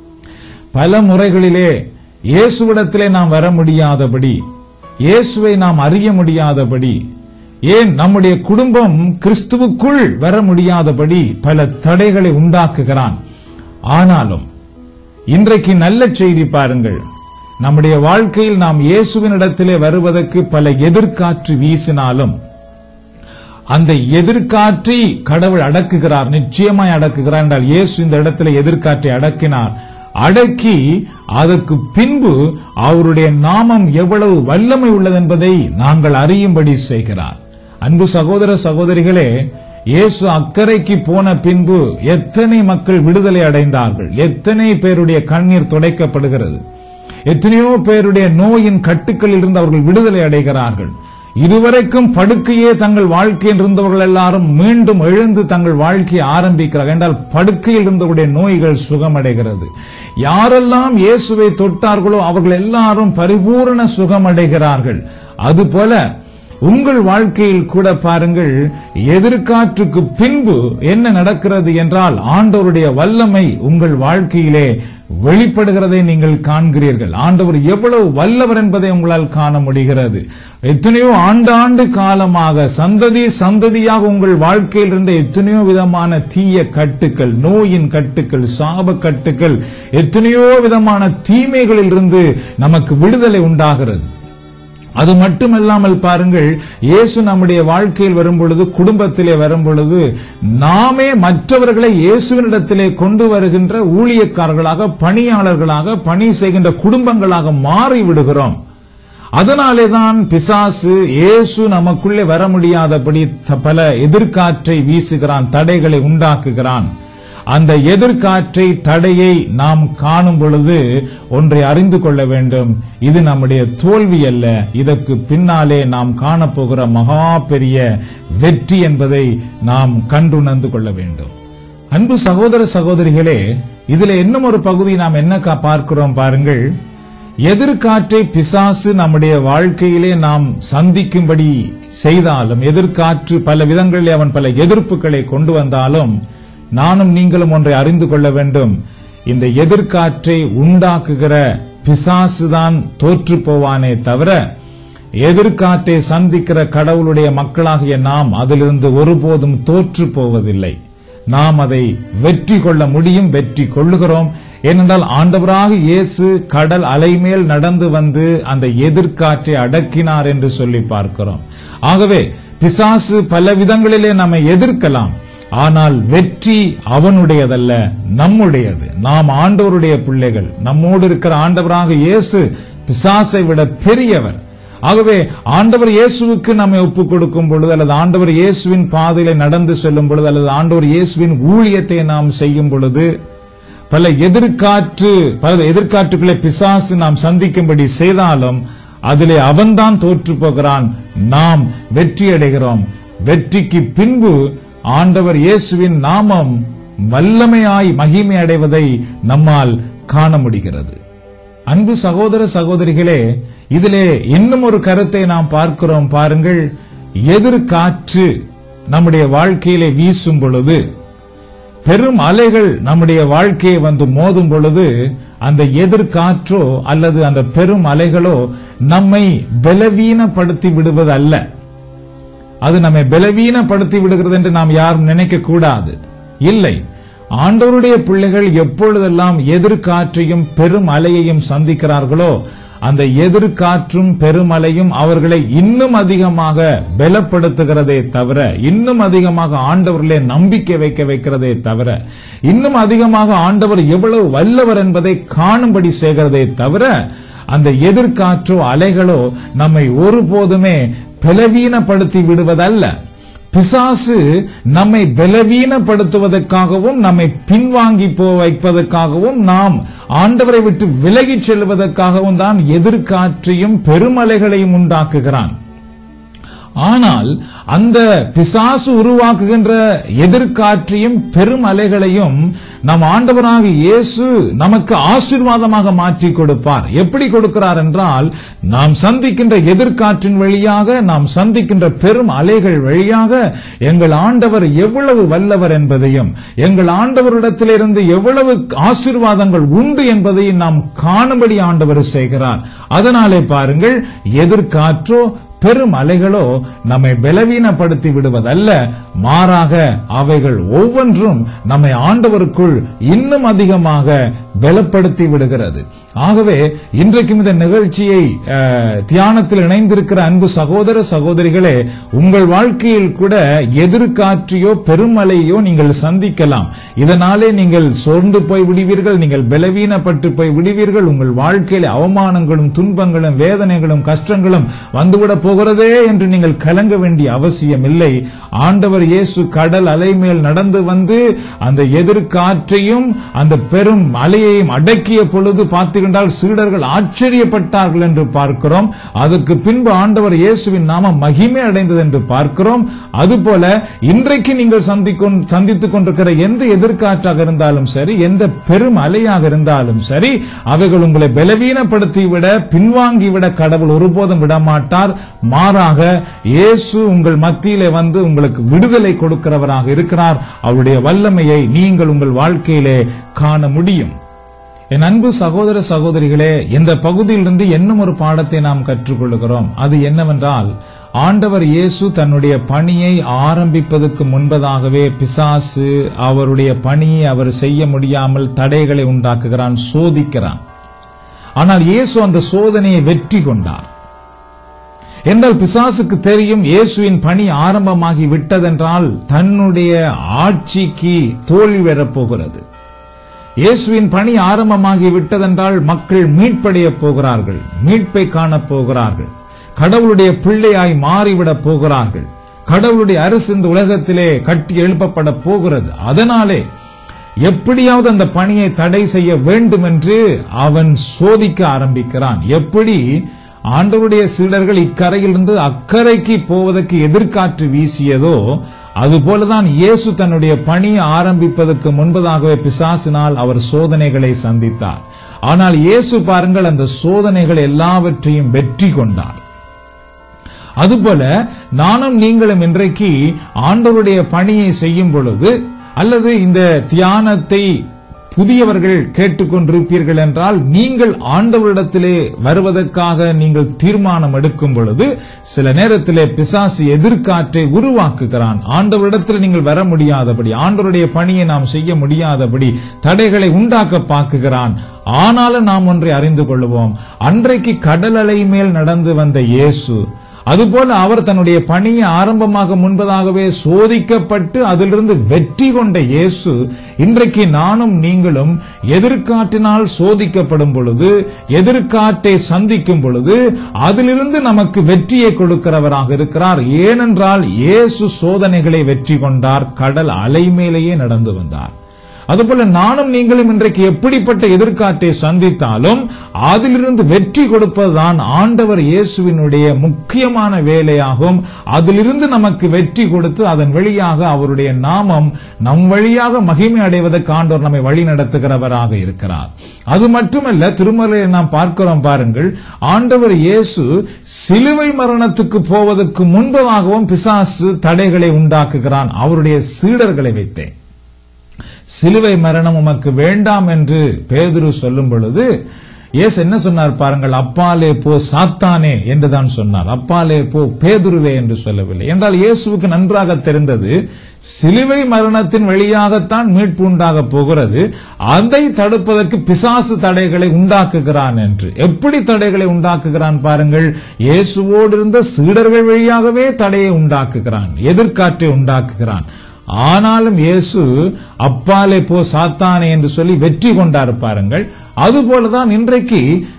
பல முறைகளிலே இயேசுவிடத்திலே நாம் வர முடியாதபடி இயேசுவை நாம் அறிய முடியாதபடி ஏன் நம்முடைய குடும்பம் கிறிஸ்துவுக்குள் வர முடியாதபடி பல தடைகளை உண்டாக்குகிறான் ஆனாலும் இன்றைக்கு நல்ல செய்தி பாருங்கள் நம்முடைய வாழ்க்கையில் நாம் இயேசுவின் இடத்திலே வருவதற்கு பல எதிர்காற்று வீசினாலும் அந்த எதிர்காற்றை கடவுள் அடக்குகிறார் நிச்சயமாய் அடக்குகிறார் என்றால் இயேசு இந்த இடத்துல எதிர்காற்றை அடக்கினார் அடக்கி அதற்கு பின்பு அவருடைய நாமம் எவ்வளவு வல்லமை உள்ளது என்பதை நாங்கள் அறியும்படி செய்கிறார் அன்பு சகோதர சகோதரிகளே இயேசு அக்கறைக்கு போன பின்பு எத்தனை மக்கள் விடுதலை அடைந்தார்கள் எத்தனை பேருடைய கண்ணீர் துடைக்கப்படுகிறது எத்தனையோ பேருடைய நோயின் கட்டுக்களில் இருந்து அவர்கள் விடுதலை அடைகிறார்கள் இதுவரைக்கும் படுக்கையே தங்கள் வாழ்க்கையில் இருந்தவர்கள் எல்லாரும் மீண்டும் எழுந்து தங்கள் வாழ்க்கையை ஆரம்பிக்கிறார்கள் என்றால் படுக்கையில் இருந்தவருடைய நோய்கள் சுகமடைகிறது யாரெல்லாம் இயேசுவை தொட்டார்களோ அவர்கள் எல்லாரும் பரிபூரண சுகமடைகிறார்கள் அதுபோல உங்கள் வாழ்க்கையில் கூட பாருங்கள் எதிர்காற்றுக்கு பின்பு என்ன நடக்கிறது என்றால் ஆண்டவருடைய வல்லமை உங்கள் வாழ்க்கையிலே வெளிப்படுகிறதை நீங்கள் காண்கிறீர்கள் ஆண்டவர் எவ்வளவு வல்லவர் என்பதை உங்களால் காண முடிகிறது எத்தனையோ ஆண்டாண்டு காலமாக சந்ததி சந்ததியாக உங்கள் வாழ்க்கையில் இருந்த எத்தனையோ விதமான தீய கட்டுக்கள் நோயின் கட்டுக்கள் சாப கட்டுக்கள் எத்தனையோ விதமான தீமைகளில் இருந்து நமக்கு விடுதலை உண்டாகிறது அது மட்டுமல்லாமல் பாருங்கள் இயேசு நம்முடைய வாழ்க்கையில் வரும் பொழுது குடும்பத்திலே வரும் பொழுது நாமே மற்றவர்களை இயேசுவினிடத்திலே கொண்டு வருகின்ற ஊழியக்காரர்களாக பணியாளர்களாக பணி செய்கின்ற குடும்பங்களாக மாறி விடுகிறோம் அதனாலே தான் பிசாசு இயேசு நமக்குள்ளே வர முடியாதபடி த- பல எதிர்காற்றை வீசுகிறான் தடைகளை உண்டாக்குகிறான் அந்த எதிர்காற்றை தடையை நாம் காணும் பொழுது ஒன்றை அறிந்து கொள்ள வேண்டும் இது நம்முடைய தோல்வி அல்ல இதற்கு பின்னாலே நாம் காணப்போகிற மகா பெரிய வெற்றி என்பதை நாம் கண்டுணர்ந்து கொள்ள வேண்டும் அன்பு சகோதர சகோதரிகளே இதுல இன்னும் ஒரு பகுதி நாம் என்ன கா- பார்க்கிறோம் பாருங்கள் எதிர்காற்றை பிசாசு நம்முடைய வாழ்க்கையிலே நாம் சந்திக்கும்படி செய்தாலும் எதிர்காற்று பல விதங்களிலே அவன் பல எதிர்ப்புகளை கொண்டு வந்தாலும் நானும் நீங்களும் ஒன்றை அறிந்து கொள்ள வேண்டும் இந்த எதிர்காற்றை உண்டாக்குகிற பிசாசுதான் தோற்று போவானே தவிர எதிர்காற்றை சந்திக்கிற கடவுளுடைய மக்களாகிய நாம் அதிலிருந்து ஒருபோதும் தோற்று போவதில்லை நாம் அதை வெற்றி கொள்ள முடியும் வெற்றி கொள்ளுகிறோம் ஏனென்றால் ஆண்டவராக இயேசு கடல் அலைமேல் நடந்து வந்து அந்த எதிர்காற்றை அடக்கினார் என்று சொல்லி பார்க்கிறோம் ஆகவே பிசாசு பல விதங்களிலே நம்மை எதிர்க்கலாம் ஆனால் வெற்றி அவனுடையதல்ல நம்முடையது நாம் ஆண்டவருடைய பிள்ளைகள் நம்மோடு இருக்கிற ஆண்டவராக இயேசு பிசாசை விட பெரியவர் ஆகவே ஆண்டவர் இயேசுவுக்கு நம்மை ஒப்புக் கொடுக்கும் பொழுது அல்லது ஆண்டவர் இயேசுவின் பாதையில நடந்து செல்லும் பொழுது அல்லது ஆண்டவர் இயேசுவின் ஊழியத்தை நாம் செய்யும் பொழுது பல எதிர்காற்று பல எதிர்காற்றுகளை பிசாசு நாம் சந்திக்கும்படி செய்தாலும் அதிலே அவன்தான் தோற்று போகிறான் நாம் வெற்றி அடைகிறோம் வெற்றிக்கு பின்பு ஆண்டவர் இயேசுவின் நாமம் வல்லமையாய் மகிமை அடைவதை நம்மால் காண முடிகிறது அன்பு சகோதர சகோதரிகளே இதிலே இன்னும் ஒரு கருத்தை நாம் பார்க்கிறோம் பாருங்கள் எதிர்காற்று நம்முடைய வாழ்க்கையிலே வீசும் பொழுது பெரும் அலைகள் நம்முடைய வாழ்க்கையை வந்து மோதும் பொழுது அந்த எதிர்காற்றோ அல்லது அந்த பெரும் அலைகளோ நம்மை பலவீனப்படுத்தி விடுவது அல்ல அது நம்மை பலவீனப்படுத்தி விடுகிறது என்று நாம் யாரும் நினைக்க கூடாது இல்லை ஆண்டவருடைய பிள்ளைகள் எப்பொழுதெல்லாம் எதிர்காற்றையும் பெரும் அலையையும் சந்திக்கிறார்களோ அந்த எதிர்காற்றும் பெருமலையும் அவர்களை இன்னும் அதிகமாக பலப்படுத்துகிறதே தவிர இன்னும் அதிகமாக ஆண்டவர்களே நம்பிக்கை வைக்க வைக்கிறதே தவிர இன்னும் அதிகமாக ஆண்டவர் எவ்வளவு வல்லவர் என்பதை காணும்படி செய்கிறதே தவிர அந்த எதிர்காற்றோ அலைகளோ நம்மை ஒருபோதுமே பலவீனப்படுத்தி விடுவதல்ல பிசாசு நம்மை பலவீனப்படுத்துவதற்காகவும் நம்மை பின்வாங்கி போ வைப்பதற்காகவும் நாம் ஆண்டவரை விட்டு விலகிச் செல்வதற்காகவும் தான் எதிர்காற்றையும் பெருமலைகளையும் உண்டாக்குகிறான் ஆனால் அந்த பிசாசு உருவாக்குகின்ற எதிர்காற்றையும் பெரும் அலைகளையும் நம் ஆண்டவராக இயேசு நமக்கு ஆசீர்வாதமாக மாற்றி கொடுப்பார் எப்படி கொடுக்கிறார் என்றால் நாம் சந்திக்கின்ற எதிர்காற்றின் வழியாக நாம் சந்திக்கின்ற பெரும் அலைகள் வழியாக எங்கள் ஆண்டவர் எவ்வளவு வல்லவர் என்பதையும் எங்கள் ஆண்டவரிடத்திலிருந்து எவ்வளவு ஆசீர்வாதங்கள் உண்டு என்பதையும் நாம் காணும்படி ஆண்டவர் செய்கிறார் அதனாலே பாருங்கள் எதிர்காற்றோ பெரும் அலைகளோ நம்மை பலவீனப்படுத்தி விடுவதல்ல மாறாக அவைகள் ஒவ்வொன்றும் நம்மை ஆண்டவருக்குள் இன்னும் அதிகமாக பலப்படுத்தி விடுகிறது ஆகவே இன்றைக்கும் இந்த நிகழ்ச்சியை அஹ், தியானத்தில் இணைந்திருக்கிற அன்பு சகோதர சகோதரிகளே உங்கள் வாழ்க்கையில் கூட எதிர்காற்றையோ பெருமலையோ நீங்கள் சந்திக்கலாம் இதனாலே நீங்கள் சோர்ந்து போய் விடுவீர்கள் நீங்கள் பலவீனப்பட்டு போய் விடுவீர்கள் உங்கள் வாழ்க்கையில் அவமானங்களும் துன்பங்களும் வேதனைகளும் கஷ்டங்களும் வந்துவிடப் போகிறதே என்று நீங்கள் கலங்க வேண்டிய அவசியம் இல்லை ஆண்டவர் இயேசு கடல் அலை மேல் நடந்து வந்து அந்த எதிர்காற்றையும் அந்த பெரும் அலையையும் அடக்கிய பொழுது பார்த்துக்கின்றால் சீடர்கள் ஆச்சரியப்பட்டார்கள் என்று பார்க்கிறோம் அதற்கு பின்பு ஆண்டவர் இயேசுவின் நாமம் மகிமை அடைந்தது என்று பார்க்கிறோம் அதுபோல இன்றைக்கு நீங்கள் சந்திக்கொண்- சந்தித்துக் கொண்டிருக்கிற எந்த எதிர்காற்றாக இருந்தாலும் சரி எந்த பெரும் அலையாக இருந்தாலும் சரி அவைகள் உங்களை பலவீனப்படுத்தி விட பின்வாங்கி விட கடவுள் ஒருபோதும் விடமாட்டார் மாறாக இயேசு உங்கள் மத்தியிலே வந்து உங்களுக்கு விடுதலை கொடுக்கிறவராக இருக்கிறார் அவருடைய வல்லமையை நீங்கள் உங்கள் வாழ்க்கையிலே காண முடியும் என் அன்பு சகோதர சகோதரிகளே இந்த பகுதியிலிருந்து இன்னும் ஒரு பாடத்தை நாம் கற்றுக்கொள்கிறோம் அது என்னவென்றால் ஆண்டவர் இயேசு தன்னுடைய பணியை ஆரம்பிப்பதற்கு முன்பதாகவே பிசாசு அவருடைய பணியை அவர் செய்ய முடியாமல் தடைகளை உண்டாக்குகிறான் சோதிக்கிறான் ஆனால் இயேசு அந்த சோதனையை வெற்றி கொண்டார் என்றால் பிசாசுக்கு தெரியும் இயேசுவின் பணி ஆரம்பமாகி விட்டதென்றால் தன்னுடைய ஆட்சிக்கு தோல்வி வரப்போகிறது இயேசுவின் பணி ஆரம்பமாகி விட்டதென்றால் மக்கள் மீட்படையப் போகிறார்கள் மீட்பை காணப் போகிறார்கள் கடவுளுடைய பிள்ளையாய் மாறிவிடப் போகிறார்கள் கடவுளுடைய அரசு இந்த உலகத்திலே கட்டி எழுப்பப்பட போகிறது அதனாலே எப்படியாவது அந்த பணியை தடை செய்ய வேண்டும் என்று அவன் சோதிக்க ஆரம்பிக்கிறான் எப்படி ஆண்டவருடைய சீடர்கள் இக்கரையிலிருந்து அக்கறைக்கு போவதற்கு எதிர்காற்று வீசியதோ அதுபோலதான் இயேசு தன்னுடைய பணியை ஆரம்பிப்பதற்கு முன்பதாகவே பிசாசினால் அவர் சோதனைகளை சந்தித்தார் ஆனால் இயேசு பாருங்கள் அந்த சோதனைகள் எல்லாவற்றையும் வெற்றி கொண்டார் அதுபோல நானும் நீங்களும் இன்றைக்கு ஆண்டவருடைய பணியை செய்யும் பொழுது அல்லது இந்த தியானத்தை புதியவர்கள் கேட்டுக்கொண்டிருப்பீர்கள் என்றால் நீங்கள் ஆண்டவரிடத்திலே வருவதற்காக நீங்கள் தீர்மானம் எடுக்கும் பொழுது சில நேரத்திலே பிசாசு எதிர்காற்றை உருவாக்குகிறான் ஆண்டவரிடத்தில் நீங்கள் வர முடியாதபடி ஆண்டவருடைய பணியை நாம் செய்ய முடியாதபடி தடைகளை உண்டாக்க பார்க்குகிறான் ஆனாலும் நாம் ஒன்றை அறிந்து கொள்வோம் அன்றைக்கு கடல் அலை மேல் நடந்து வந்த இயேசு அதுபோல அவர் தன்னுடைய பணியை ஆரம்பமாக முன்பதாகவே சோதிக்கப்பட்டு அதிலிருந்து வெற்றி கொண்ட இயேசு இன்றைக்கு நானும் நீங்களும் எதிர்காற்றினால் சோதிக்கப்படும் பொழுது எதிர்காற்றை சந்திக்கும் பொழுது அதிலிருந்து நமக்கு வெற்றியை கொடுக்கிறவராக இருக்கிறார் ஏனென்றால் இயேசு சோதனைகளை வெற்றி கொண்டார் கடல் அலை மேலேயே நடந்து வந்தார் அதுபோல நானும் நீங்களும் இன்றைக்கு எப்படிப்பட்ட எதிர்காட்டை சந்தித்தாலும் அதிலிருந்து வெற்றி கொடுப்பதுதான் ஆண்டவர் இயேசுவினுடைய முக்கியமான வேலையாகும் அதிலிருந்து நமக்கு வெற்றி கொடுத்து அதன் வழியாக அவருடைய நாமம் நம் வழியாக மகிமை அடைவதற்கு ஆண்டவர் நம்மை வழி நடத்துகிறவராக இருக்கிறார் அது மட்டுமல்ல திருமலையை நாம் பார்க்கிறோம் பாருங்கள் ஆண்டவர் இயேசு சிலுவை மரணத்துக்கு போவதற்கு முன்பதாகவும் பிசாசு தடைகளை உண்டாக்குகிறான் அவருடைய சீடர்களை வைத்தேன் சிலுவை மரணம் உமக்கு வேண்டாம் என்று பேதுரு சொல்லும் பொழுது இயேசு என்ன சொன்னார் பாருங்கள் அப்பாலே போ சாத்தானே என்று தான் சொன்னார் அப்பாலே போ பேதுருவே என்று சொல்லவில்லை என்றால் இயேசுவுக்கு நன்றாக தெரிந்தது சிலுவை மரணத்தின் வழியாகத்தான் மீட்பு உண்டாக போகிறது அதை தடுப்பதற்கு பிசாசு தடைகளை உண்டாக்குகிறான் என்று எப்படி தடைகளை உண்டாக்குகிறான் பாருங்கள் இயேசுவோடு இருந்த சீடர்கள் வழியாகவே தடையை உண்டாக்குகிறான் எதிர்காற்றை உண்டாக்குகிறான் ஆனாலும் இயேசு அப்பாலே போ சாத்தானே என்று சொல்லி வெற்றி கொண்டார் பாருங்கள் அதுபோலதான் இன்றைக்கு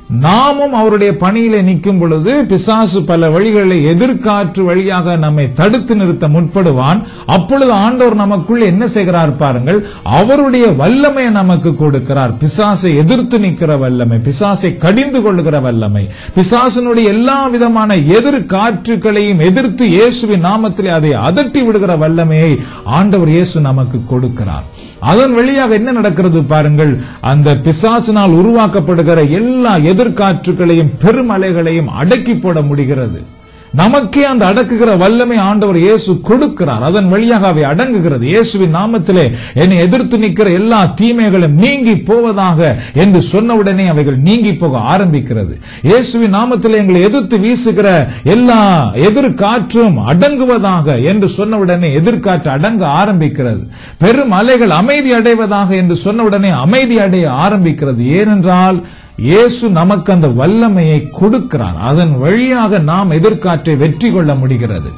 நாமும் அவருடைய பணியிலே நிற்கும் பொழுது பிசாசு பல வழிகளை எதிர்காற்று வழியாக நம்மை தடுத்து நிறுத்த முற்படுவான் அப்பொழுது ஆண்டவர் நமக்குள் என்ன செய்கிறார் பாருங்கள் அவருடைய வல்லமையை நமக்கு கொடுக்கிறார் பிசாசை எதிர்த்து நிற்கிற வல்லமை பிசாசை கடிந்து கொள்ளுகிற வல்லமை பிசாசனுடைய எல்லா விதமான எதிர் காற்றுகளையும் எதிர்த்து இயேசுவின் நாமத்திலே அதை அதட்டி விடுகிற வல்லமையை ஆண்டவர் இயேசு நமக்கு கொடுக்கிறார் அதன் வழியாக என்ன நடக்கிறது பாருங்கள் அந்த பிசாசினால் உருவாக்கப்படுகிற எல்லா எதிர்காற்றுகளையும் பெருமலைகளையும் அடக்கி போட முடிகிறது நமக்கே அந்த அடக்குகிற வல்லமை ஆண்டவர் இயேசு கொடுக்கிறார் அதன் வழியாக அவை அடங்குகிறது இயேசுவின் நாமத்திலே என்னை எதிர்த்து நிற்கிற எல்லா தீமைகளும் நீங்கி போவதாக என்று சொன்னவுடனே அவைகள் நீங்கி போக ஆரம்பிக்கிறது இயேசுவின் நாமத்திலே எங்களை எதிர்த்து வீசுகிற எல்லா எதிர்காற்றும் அடங்குவதாக என்று சொன்னவுடனே எதிர்காற்று அடங்க ஆரம்பிக்கிறது பெரும் அலைகள் அமைதி அடைவதாக என்று சொன்னவுடனே அமைதி அடைய ஆரம்பிக்கிறது ஏனென்றால் இயேசு நமக்கு அந்த வல்லமையை கொடுக்கிறார் அதன் வழியாக நாம் எதிர்காற்றை வெற்றி கொள்ள முடிகிறது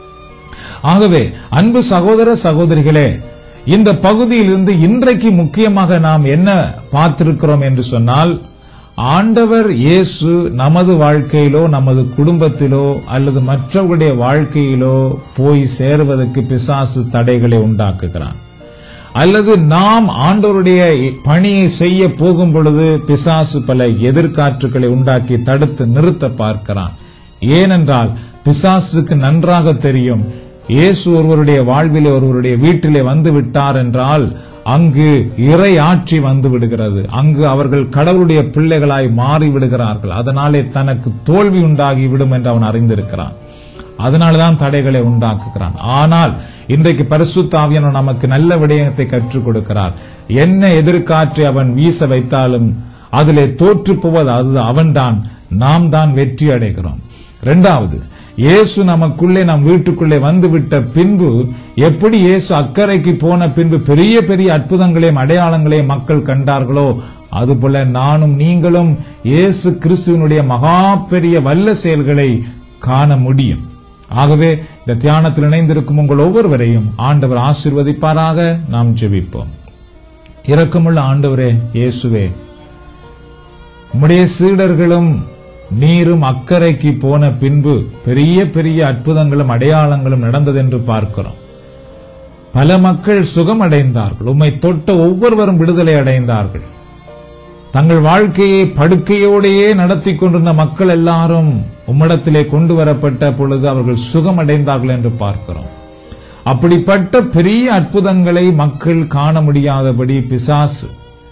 ஆகவே அன்பு சகோதர சகோதரிகளே இந்த பகுதியிலிருந்து இன்றைக்கு முக்கியமாக நாம் என்ன பார்த்திருக்கிறோம் என்று சொன்னால் ஆண்டவர் இயேசு நமது வாழ்க்கையிலோ நமது குடும்பத்திலோ அல்லது மற்றவர்களுடைய வாழ்க்கையிலோ போய் சேருவதற்கு பிசாசு தடைகளை உண்டாக்குகிறான் அல்லது நாம் ஆண்டவருடைய பணியை செய்ய போகும் பொழுது பிசாசு பல எதிர்காற்றுகளை உண்டாக்கி தடுத்து நிறுத்த பார்க்கிறான் ஏனென்றால் பிசாசுக்கு நன்றாக தெரியும் இயேசு ஒருவருடைய வாழ்விலே ஒருவருடைய வீட்டிலே வந்து விட்டார் என்றால் அங்கு இறை ஆட்சி வந்து விடுகிறது அங்கு அவர்கள் கடவுளுடைய பிள்ளைகளாய் மாறி விடுகிறார்கள் அதனாலே தனக்கு தோல்வி உண்டாகி விடும் என்று அவன் அறிந்திருக்கிறான் அதனாலதான் தடைகளை உண்டாக்குகிறான் ஆனால் இன்றைக்கு பரிசுத்த ஆவியானவர் நமக்கு நல்ல விடயத்தை கற்றுக் கொடுக்கிறார் என்ன எதிர்காற்றை அவன் வீச வைத்தாலும் அதிலே தோற்று போவது அது அவன்தான் நாம் தான் வெற்றி அடைகிறோம் இரண்டாவது இயேசு நமக்குள்ளே நம் வீட்டுக்குள்ளே வந்துவிட்ட பின்பு எப்படி இயேசு அக்கறைக்கு போன பின்பு பெரிய பெரிய அற்புதங்களையும் அடையாளங்களையும் மக்கள் கண்டார்களோ அதுபோல நானும் நீங்களும் இயேசு கிறிஸ்துவனுடைய மகா பெரிய வல்ல செயல்களை காண முடியும் ஆகவே இந்த தியானத்தில் இணைந்திருக்கும் உங்கள் ஒவ்வொருவரையும் ஆண்டவர் ஆசிர்வதிப்பாராக நாம் ஜெபிப்போம் இரக்கமுள்ள ஆண்டவரே இயேசுவே உம்முடைய சீடர்களும் நீரும் அக்கறைக்கு போன பின்பு பெரிய பெரிய அற்புதங்களும் அடையாளங்களும் நடந்ததென்று பார்க்கிறோம் பல மக்கள் சுகம் அடைந்தார்கள் உம்மை தொட்ட ஒவ்வொருவரும் விடுதலை அடைந்தார்கள் தங்கள் வாழ்க்கையை படுக்கையோடையே நடத்தி கொண்டிருந்த மக்கள் எல்லாரும் உம்மிடத்திலே கொண்டு வரப்பட்ட பொழுது அவர்கள் சுகமடைந்தார்கள் என்று பார்க்கிறோம் அப்படிப்பட்ட பெரிய அற்புதங்களை மக்கள் காண முடியாதபடி பிசாசு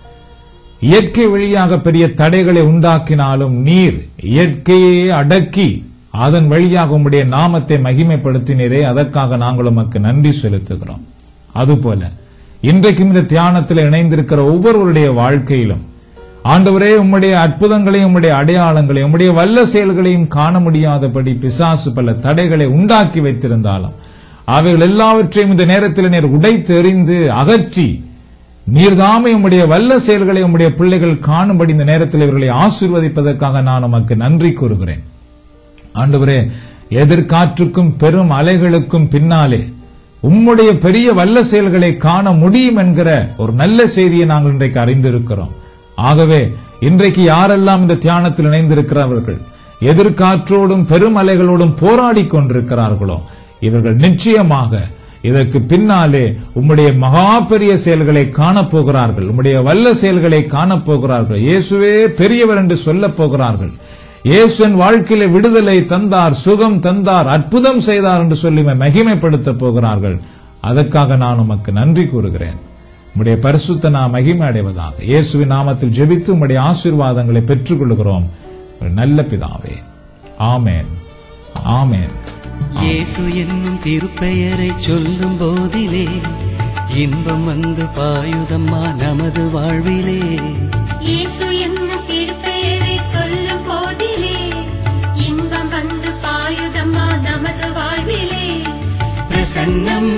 இயற்கை வழியாக பெரிய தடைகளை உண்டாக்கினாலும் நீர் இயற்கையை அடக்கி அதன் வழியாக உம்முடைய நாமத்தை மகிமைப்படுத்தினரே அதற்காக நாங்கள் உமக்கு நன்றி செலுத்துகிறோம் அதுபோல இன்றைக்கும் இந்த தியானத்தில் இணைந்திருக்கிற ஒவ்வொருவருடைய வாழ்க்கையிலும் ஆண்டவரே உம்முடைய அற்புதங்களையும் உம்முடைய அடையாளங்களையும் உம்முடைய வல்ல செயல்களையும் காண முடியாதபடி பிசாசு பல தடைகளை உண்டாக்கி வைத்திருந்தாலும் அவைகள் எல்லாவற்றையும் இந்த நேரத்தில் நீர் உடைத்து எறிந்து அகற்றி நீர்தாமே உம்முடைய வல்ல செயல்களை உம்முடைய பிள்ளைகள் காணும்படி இந்த நேரத்தில் இவர்களை ஆசீர்வதிப்பதற்காக நான் உமக்கு நன்றி கூறுகிறேன் ஆண்டவரே எதிர்காற்றுக்கும் பெரும் அலைகளுக்கும் பின்னாலே உம்முடைய பெரிய வல்ல செயல்களை காண முடியும் என்கிற ஒரு நல்ல செய்தியை நாங்கள் இன்றைக்கு அறிந்திருக்கிறோம் ஆகவே இன்றைக்கு யாரெல்லாம் இந்த தியானத்தில் இணைந்திருக்கிறவர்கள் எதிர்காற்றோடும் பெருமலைகளோடும் போராடி கொண்டிருக்கிறார்களோ இவர்கள் நிச்சயமாக இதற்கு பின்னாலே உம்முடைய மகா பெரிய செயல்களை காணப்போகிறார்கள் உம்முடைய வல்ல செயல்களை காணப்போகிறார்கள் இயேசுவே பெரியவர் என்று சொல்லப் போகிறார்கள் இயேசுவின் வாழ்க்கையில விடுதலை தந்தார் சுகம் தந்தார் அற்புதம் செய்தார் என்று சொல்லி மகிமைப்படுத்த போகிறார்கள் அதற்காக நான் உமக்கு நன்றி கூறுகிறேன் உம்முடைய பரிசுத்த நாம் மகிமை அடைவதாக இயேசுவின் நாமத்தில் ஜெபித்து உம்முடைய ஆசீர்வாதங்களை பெற்றுக் கொள்கிறோம் நல்ல பிதாவே ஆமேன் ஆமேன் இயேசு என்னும் திருப்பெயரை சொல்லும் போதிலே இன்பம் வந்து பாயுதம்மா நமது வாழ்விலே இயேசு என்னும் திருப்பெயரை சொல்லும் போதிலே இன்பம் வந்து பாயுதம்மா நமது வாழ்விலே பிரசன்னம்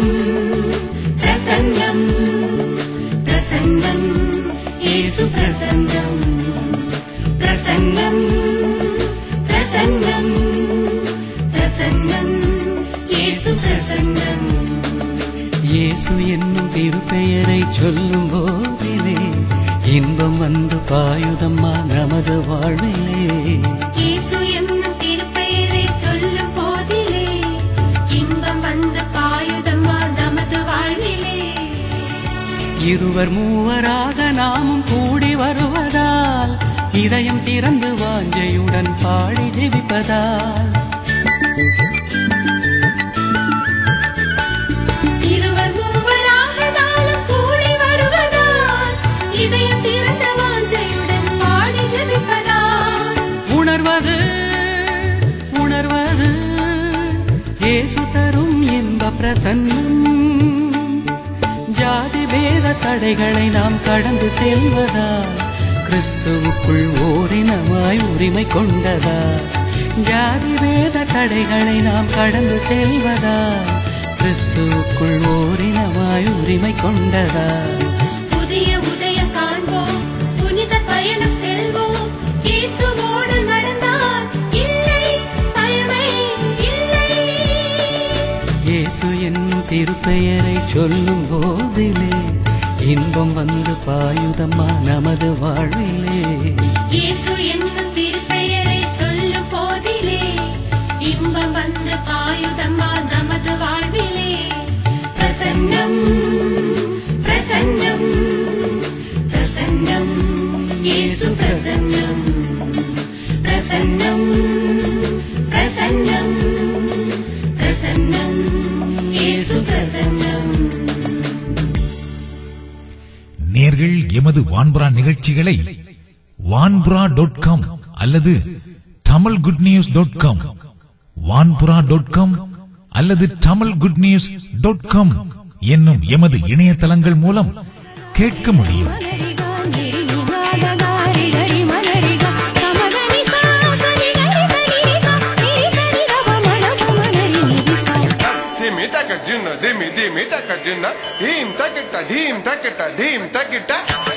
பிரசன்னம் பிரசன்னம் இயேசு பிரசன்னம் பிரசன்னம் பிரசன்னம் பிரசன்னம் இயேசு பிரசன்னம் இயேசு என்னும் திருப்பெயரை சொல்லும் போதிலே இன்பம் வந்து பாயுதம்மா நமது வாழ்விலே இயேசு என்னும் திருப்பெயரை சொல்லும் போதிலே இன்பம் வந்து பாயுதம்மா நமது வாழ்விலே இருவர் மூவராக நாமும் கூடி வருவதால் இதயம் திறந்து வாஞ்சையுடன் பாடி ஜெபிப்பதால் இருவர் மூவராக நாளும் கூடி வருவதால் இதயம் திறந்த வாஞ்சையுடன் பாடி ஜெபிப்பதால் உணர்வது உணர்வது இயேசு தரும் இன்ப பிரசன்னம் ஜாதி வேத தடைகளை நாம் கடந்து செல்வதால் கிறிஸ்துவுக்குள் ஓரினமாய் உரிமை கொண்டதா ஜாதி வேத தடைகளை நாம் கடந்து செல்வதால் கிறிஸ்துவுக்குள் ஓரினமாய் உரிமை கொண்டதா புதிய உதயம் காண்போம் புனித பயணம் செல்வோம் இயேசுவோடு நடந்தால் இல்லை பயமே இல்லை இயேசு என்னும் திருப்பெயரை சொல்லும் போதிலே இன்பம் வந்து பாயுதம்மா நமது வாழ்விலே இயேசு என்னும் திருப்பெயரை சொல்லும் போதிலே இன்பம் வந்து பாயுதம்மா நமது வாழ்விலே பிரசன்னம் பிரசன்னம் பிரசன்னம் இயேசு பிரசன்னம் பிரசன்னம் பிரசன்னம் பிரசன்னம் இயேசு பிரசன்னம் நேர்கள் எமது வான்புரா நிகழ்ச்சிகளை வான்புரா டாட் காம் அல்லது Tamil good news dot com வான்புரா டாட் காம் அல்லது Tamil good news dot com என்னும் எமது இணையதளங்கள் மூலம் கேட்க முடியும் ಧಿಮಿ ತಕ ಜುನ್ನ ಧಿಮಿ ಧಿಮಿ ತಕ ಜುನ್ನ ಧೀಮ್ ತಕಿಟ ಧೀಮ್ ತಕಿಟ ಧೀಮ್ ತಕಿಟ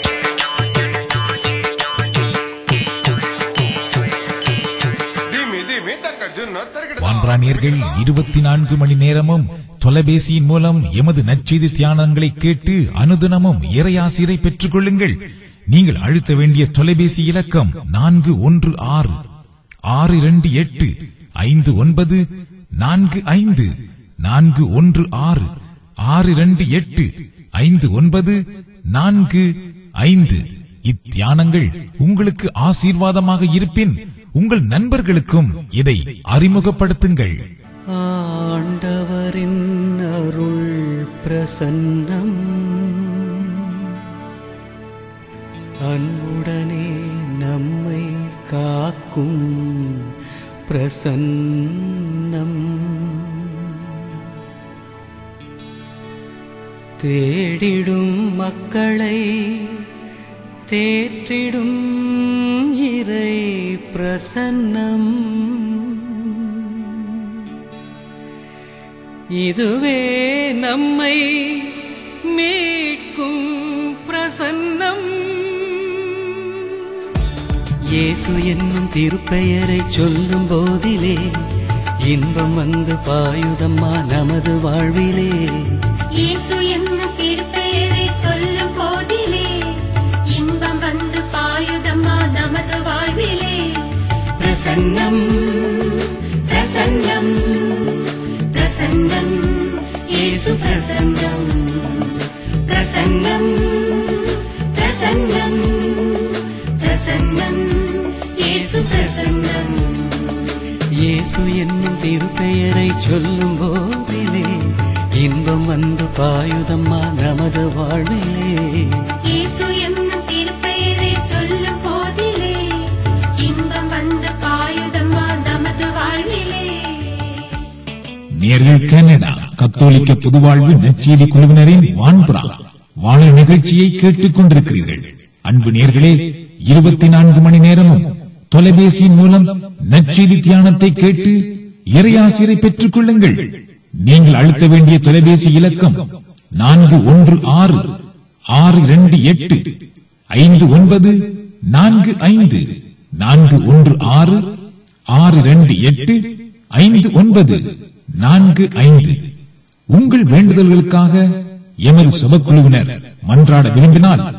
ಧಿಮಿ ಧಿಮಿ ತಕ ಜುನ್ನ ತರಗಿಡ வான்புராணியர்கள் இருபத்தி நான்கு மணி நேரமும் தொலைபேசியின் மூலம் எமது நற்செய்தி தியானங்களை கேட்டு அனுதினமும் இறையாசிரை பெற்றுக் கொள்ளுங்கள் நீங்கள் அழுத்த வேண்டிய தொலைபேசி இலக்கம் நான்கு ஒன்று ஆறு ஆறு இரண்டு எட்டு ஐந்து ஒன்பது நான்கு ஐந்து நான்கு ஒன்று ஆறு ஆறு இரண்டு எட்டு ஐந்து ஒன்பது நான்கு ஐந்து இத்தியானங்கள் உங்களுக்கு ஆசீர்வாதமாக இருப்பின் உங்கள் நண்பர்களுக்கும் இதை அறிமுகப்படுத்துங்கள் ஆண்டவரின் அருள் பிரசன்னம் அன்புடனே நம்மை காக்கும் பிரசன்னம் தேடிடும் மக்களை தேற்றிடும் இறை பிரசன்னம் இதுவே நம்மை மீட்கும் பிரசன்னம் இயேசு என்னும் திருப்பெயரை சொல்லும் போதிலே இன்பம் வந்து பாயுதம்மா நமது வாழ்விலே இயேசு என்னும் திருப்பெயரை சொல்லும் போதிலே இன்பம் வந்து பாயுதம்மா நமது வாழ்விலே பிரசன்னம் பிரசன்னம் பிரசன்னம் இயேசு பிரசன்னம் பிரசன்னம் பிரசன்னம் பிரசன்னம் இயேசு பிரசன்னம் இயேசு என்னும் திருப்பெயரை சொல்லும் போதிலே இன்பம் வந்து பாயுதம்மா நமது வாழ்விலே இயேசு என்னும் திருப்பெயரை சொல்லும் போதிலே இன்பம் வந்து பாயுதம்மா நமது வாழ்விலே நேர்கள் கனடா கத்தோலிக்க பொதுவாழ்வு நற்செய்தி குழுவினரின் வான்புரா வாழ நிகழ்ச்சியை கேட்டுக் கொண்டிருக்கிறீர்கள் அன்பு நேர்களே இருபத்தி நான்கு மணி நேரமும் தொலைபேசியின் மூலம் நற்செய்தி தியானத்தை கேட்டு இறையாசிரை பெற்றுக் கொள்ளுங்கள் நீங்கள் அழுத்த வேண்டிய தொலைபேசி இலக்கம் நான்கு ஒன்று ஆறு ஆறு இரண்டு எட்டு ஐந்து ஒன்பது நான்கு ஐந்து நான்கு ஒன்று ஆறு ஆறு இரண்டு எட்டு ஐந்து ஒன்பது நான்கு ஐந்து உங்கள் வேண்டுதல்களுக்காக எமது சபக்குழுவினர் மன்றாட விரும்பினால்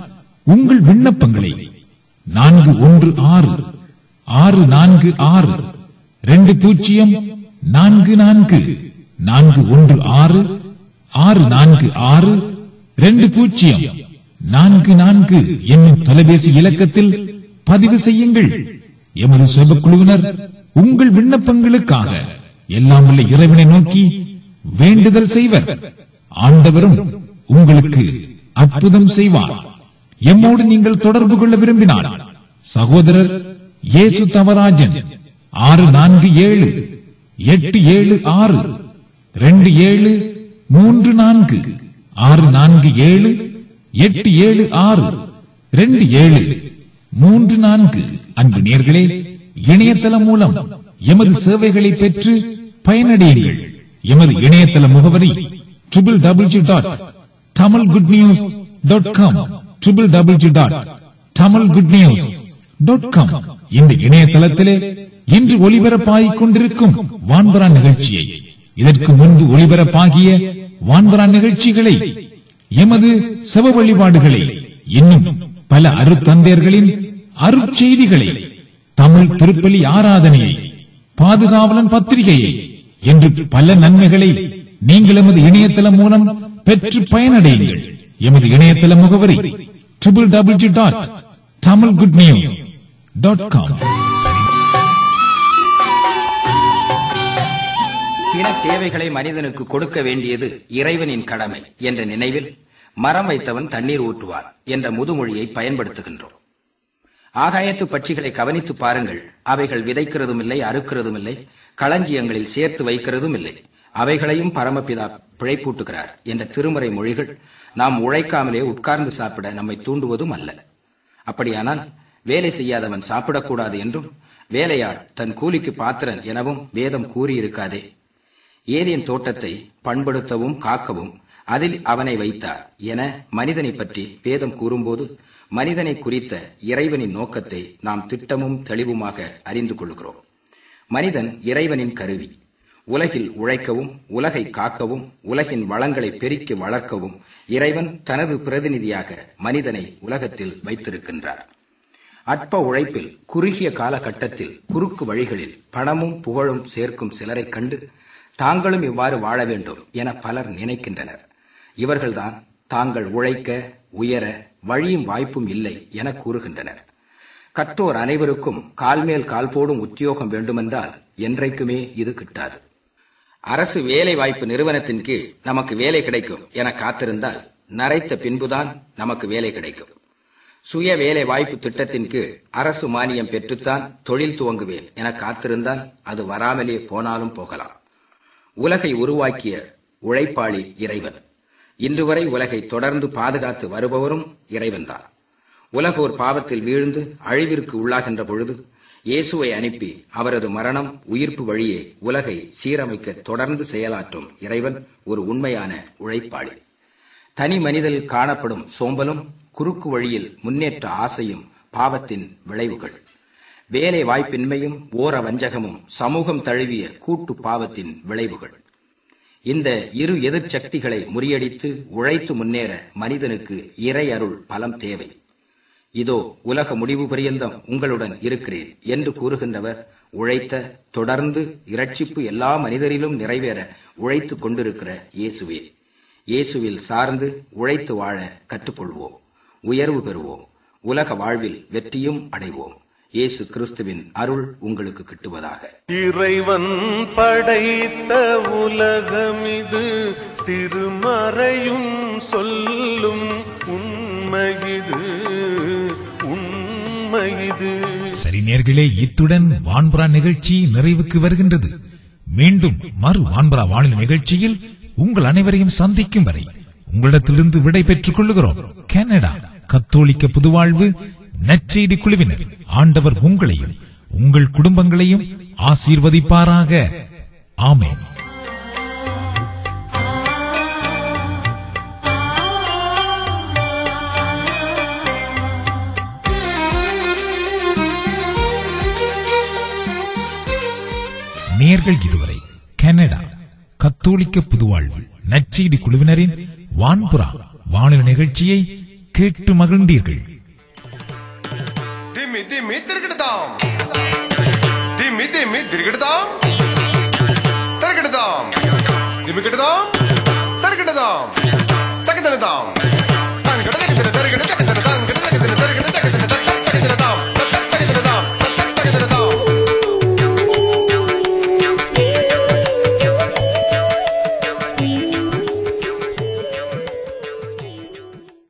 உங்கள் விண்ணப்பங்களை நான்கு ஒன்று ஆறு ஆறு நான்கு ஆறு ரெண்டு பூஜ்ஜியம் நான்கு நான்கு நான்கு ஒன்று ஆறு ஆறு நான்கு ஆறு ரெண்டு பூஜ்ஜியம் நான்கு நான்கு என்னும் தொலைபேசி இலக்கத்தில் பதிவு செய்யுங்கள் எமது சுபக்குழுவினர் உங்கள் விண்ணப்பங்களுக்காக எல்லாம் உள்ள இறைவனை நோக்கி வேண்டுதல் செய்வர் ஆண்டவரும் உங்களுக்கு அற்புதம் செய்வார் எம்மோடு நீங்கள் தொடர்பு கொள்ள விரும்பினார் சகோதரர் இயேசு தவராஜன் ஆறு நான்கு ஏழு எட்டு ஏழு ஆறு ரெண்டு ஏழு மூன்று நான்கு ஆறு நான்கு ஏழு எட்டு ஏழு ஆறு ரெண்டு ஏழு மூன்று நான்கு அன்பு நேர்களே இணையதளம் மூலம் எமது சேவைகளை பெற்று பயனடையுங்கள் எமது இணையதள முகவரி triple double dot Tamil good news dot com triple double dot Tamil good news dot com இந்த இணையதளத்திலே இன்று ஒலிபரப்பாகிக் கொண்டிருக்கும் வான்பரா நிகழ்ச்சியை இதற்கு முன்பு ஒலிபரப்பாகிய வான்பரா நிகழ்ச்சிகளை எமது செவ வழிபாடுகளை இன்னும் பல அருத்தந்தையர்களின் அருட்செய்திகளை தமிழ் திருப்பலி ஆராதனையை பாதுகாவலன் பத்திரிகையை என்று பல நன்மைகளை நீங்கள் எமது இணையதளம் மூலம் பெற்று பயனடையுங்கள் எமது இணையதள முகவரி triple double G dot Tamil good news dot com தின தேவைகளை மனிதனுக்கு கொடுக்க வேண்டியது இறைவனின் கடமை என்ற நினைவில் மரம் வைத்தவன் தண்ணீர் ஊற்றுவான் என்ற முதுமொழியை பயன்படுத்துகின்றோம் ஆகாயத்து பட்சிகளை கவனித்து பாருங்கள் அவைகள் விதைக்கிறதும் இல்லை அறுக்கிறதும் இல்லை களஞ்சியங்களில் சேர்த்து வைக்கிறதும் இல்லை அவைகளையும் பரமபிதா பிழைப்பூட்டுகிறார் என்ற திருமறை மொழிகள் நாம் உழைக்காமலே உட்கார்ந்து சாப்பிட நம்மை தூண்டுவதும் அல்ல அப்படியானால் வேலை செய்யாதவன் சாப்பிடக்கூடாது என்றும் வேலையாள் தன் கூலிக்கு பாத்திரன் எனவும் வேதம் கூறியிருக்காதே ஏதேன் தோட்டத்தை பண்படுத்தவும் காக்கவும் அதில் அவனை வைத்தார் என மனிதனை பற்றி வேதம் கூறும்போது மனிதனை குறித்த இறைவனின் நோக்கத்தை நாம் திட்டமும் தெளிவுமாக அறிந்து கொள்கிறோம் மனிதன் இறைவனின் கருவி உலகில் உழைக்கவும் உலகை காக்கவும் உலகின் வளங்களை பெருக்கி வளர்க்கவும் இறைவன் தனது பிரதிநிதியாக மனிதனை உலகத்தில் வைத்திருக்கின்றார் அற்ப உழைப்பில் குறுகிய காலகட்டத்தில் குறுக்கு வழிகளில் பணமும் புகழும் சேர்க்கும் சிலரைக் கண்டு தாங்களும் இவ்வாறு வாழ வேண்டும் என பலர் நினைக்கின்றனர் இவர்கள்தான் தாங்கள் உழைக்க உயர வழியும் வாய்ப்பும் இல்லை என கூறுகின்றனர் கற்றோர் அனைவருக்கும் கால்மேல் கால் போடும் உத்தியோகம் வேண்டுமென்றால் என்றைக்குமே இது கிட்டாது அரசு வேலை வாய்ப்பு நிறுவனத்தின் கீழ் நமக்கு வேலை கிடைக்கும் என காத்திருந்தால் நரைத்த பின்புதான் நமக்கு வேலை கிடைக்கும் சுய வேலை வாய்ப்பு திட்டத்தின் கீழ் அரசு மானியம் பெற்றுத்தான் தொழில் துவங்குவேன் என காத்திருந்தால் அது வராமலே போனாலும் போகலாம் உலகை உருவாக்கிய உழைப்பாளி இறைவன் இன்று வரை உலகை தொடர்ந்து பாதுகாத்து வருபவரும் இறைவன்தான் உலகோர் பாவத்தில் வீழ்ந்து அழிவிற்கு உள்ளாகின்ற பொழுது இயேசுவை அனுப்பி அவரது மரணம் உயிர்ப்பு வழியே உலகை சீரமைக்க தொடர்ந்து செயலாற்றும் இறைவன் ஒரு உண்மையான உழைப்பாளி தனி மனிதனில் காணப்படும் சோம்பலும் குறுக்கு வழியில் முன்னேற்ற ஆசையும் பாவத்தின் விளைவுகள் வேலை வாய்ப்பின்மையும் ஓர வஞ்சகமும் சமூகம் தழுவிய கூட்டு பாவத்தின் விளைவுகள் இந்த இரு எதிர்ச்சக்திகளை முறியடித்து உழைத்து முன்னேற மனிதனுக்கு இறை அருள் பலம் தேவை இதோ உலக முடிவு பரியந்தம் உங்களுடன் இருக்கிறேன் என்று கூறுகின்றவர் உழைத்த தொடர்ந்து இரட்சிப்பு எல்லா மனிதரிலும் நிறைவேற உழைத்துக் கொண்டிருக்கிற இயேசுவே இயேசுவில் சார்ந்து உழைத்து வாழ கற்றுக்கொள்வோம் உயர்வு பெறுவோம் உலக வாழ்வில் வெற்றியும் அடைவோம் இயேசு கிறிஸ்துவின் அருள் உங்களுக்கு கிட்டுவதாக இறைவன் படைத்த உலகமிது திருமறையும் சொல்லும் உண்மையிது உண்மையிது சரி நேர்களே இத்துடன் வான்பரா நிகழ்ச்சி நிறைவுக்கு வருகின்றது மீண்டும் மறு வான்பரா வானிலை நிகழ்ச்சியில் உங்கள் அனைவரையும் சந்திக்கும் வரை உங்களிடத்திலிருந்து விடை பெற்றுக் கொள்ளுகிறோம் கனடா கத்தோலிக்க புதுவாழ்வு நற்செய்தி குழுவினர் ஆண்டவர் உங்களையும் உங்கள் குடும்பங்களையும் ஆசீர்வதிப்பாராக ஆமென் நேர்கள் இதுவரை கனடா கத்தோலிக்க புதுவாழ்வு நற்செய்தி குழுவினரின் வான்புறா வானொலி நிகழ்ச்சியை கேட்டு மகிழ்ந்தீர்கள் திமிக்கிடுதாம் திம்மி திம்மி திரிகிடுதாம் தரக்கிடுதாம் திமிக்கிடுதாம் தரக்கிடுதாம் தக்கதனதாம்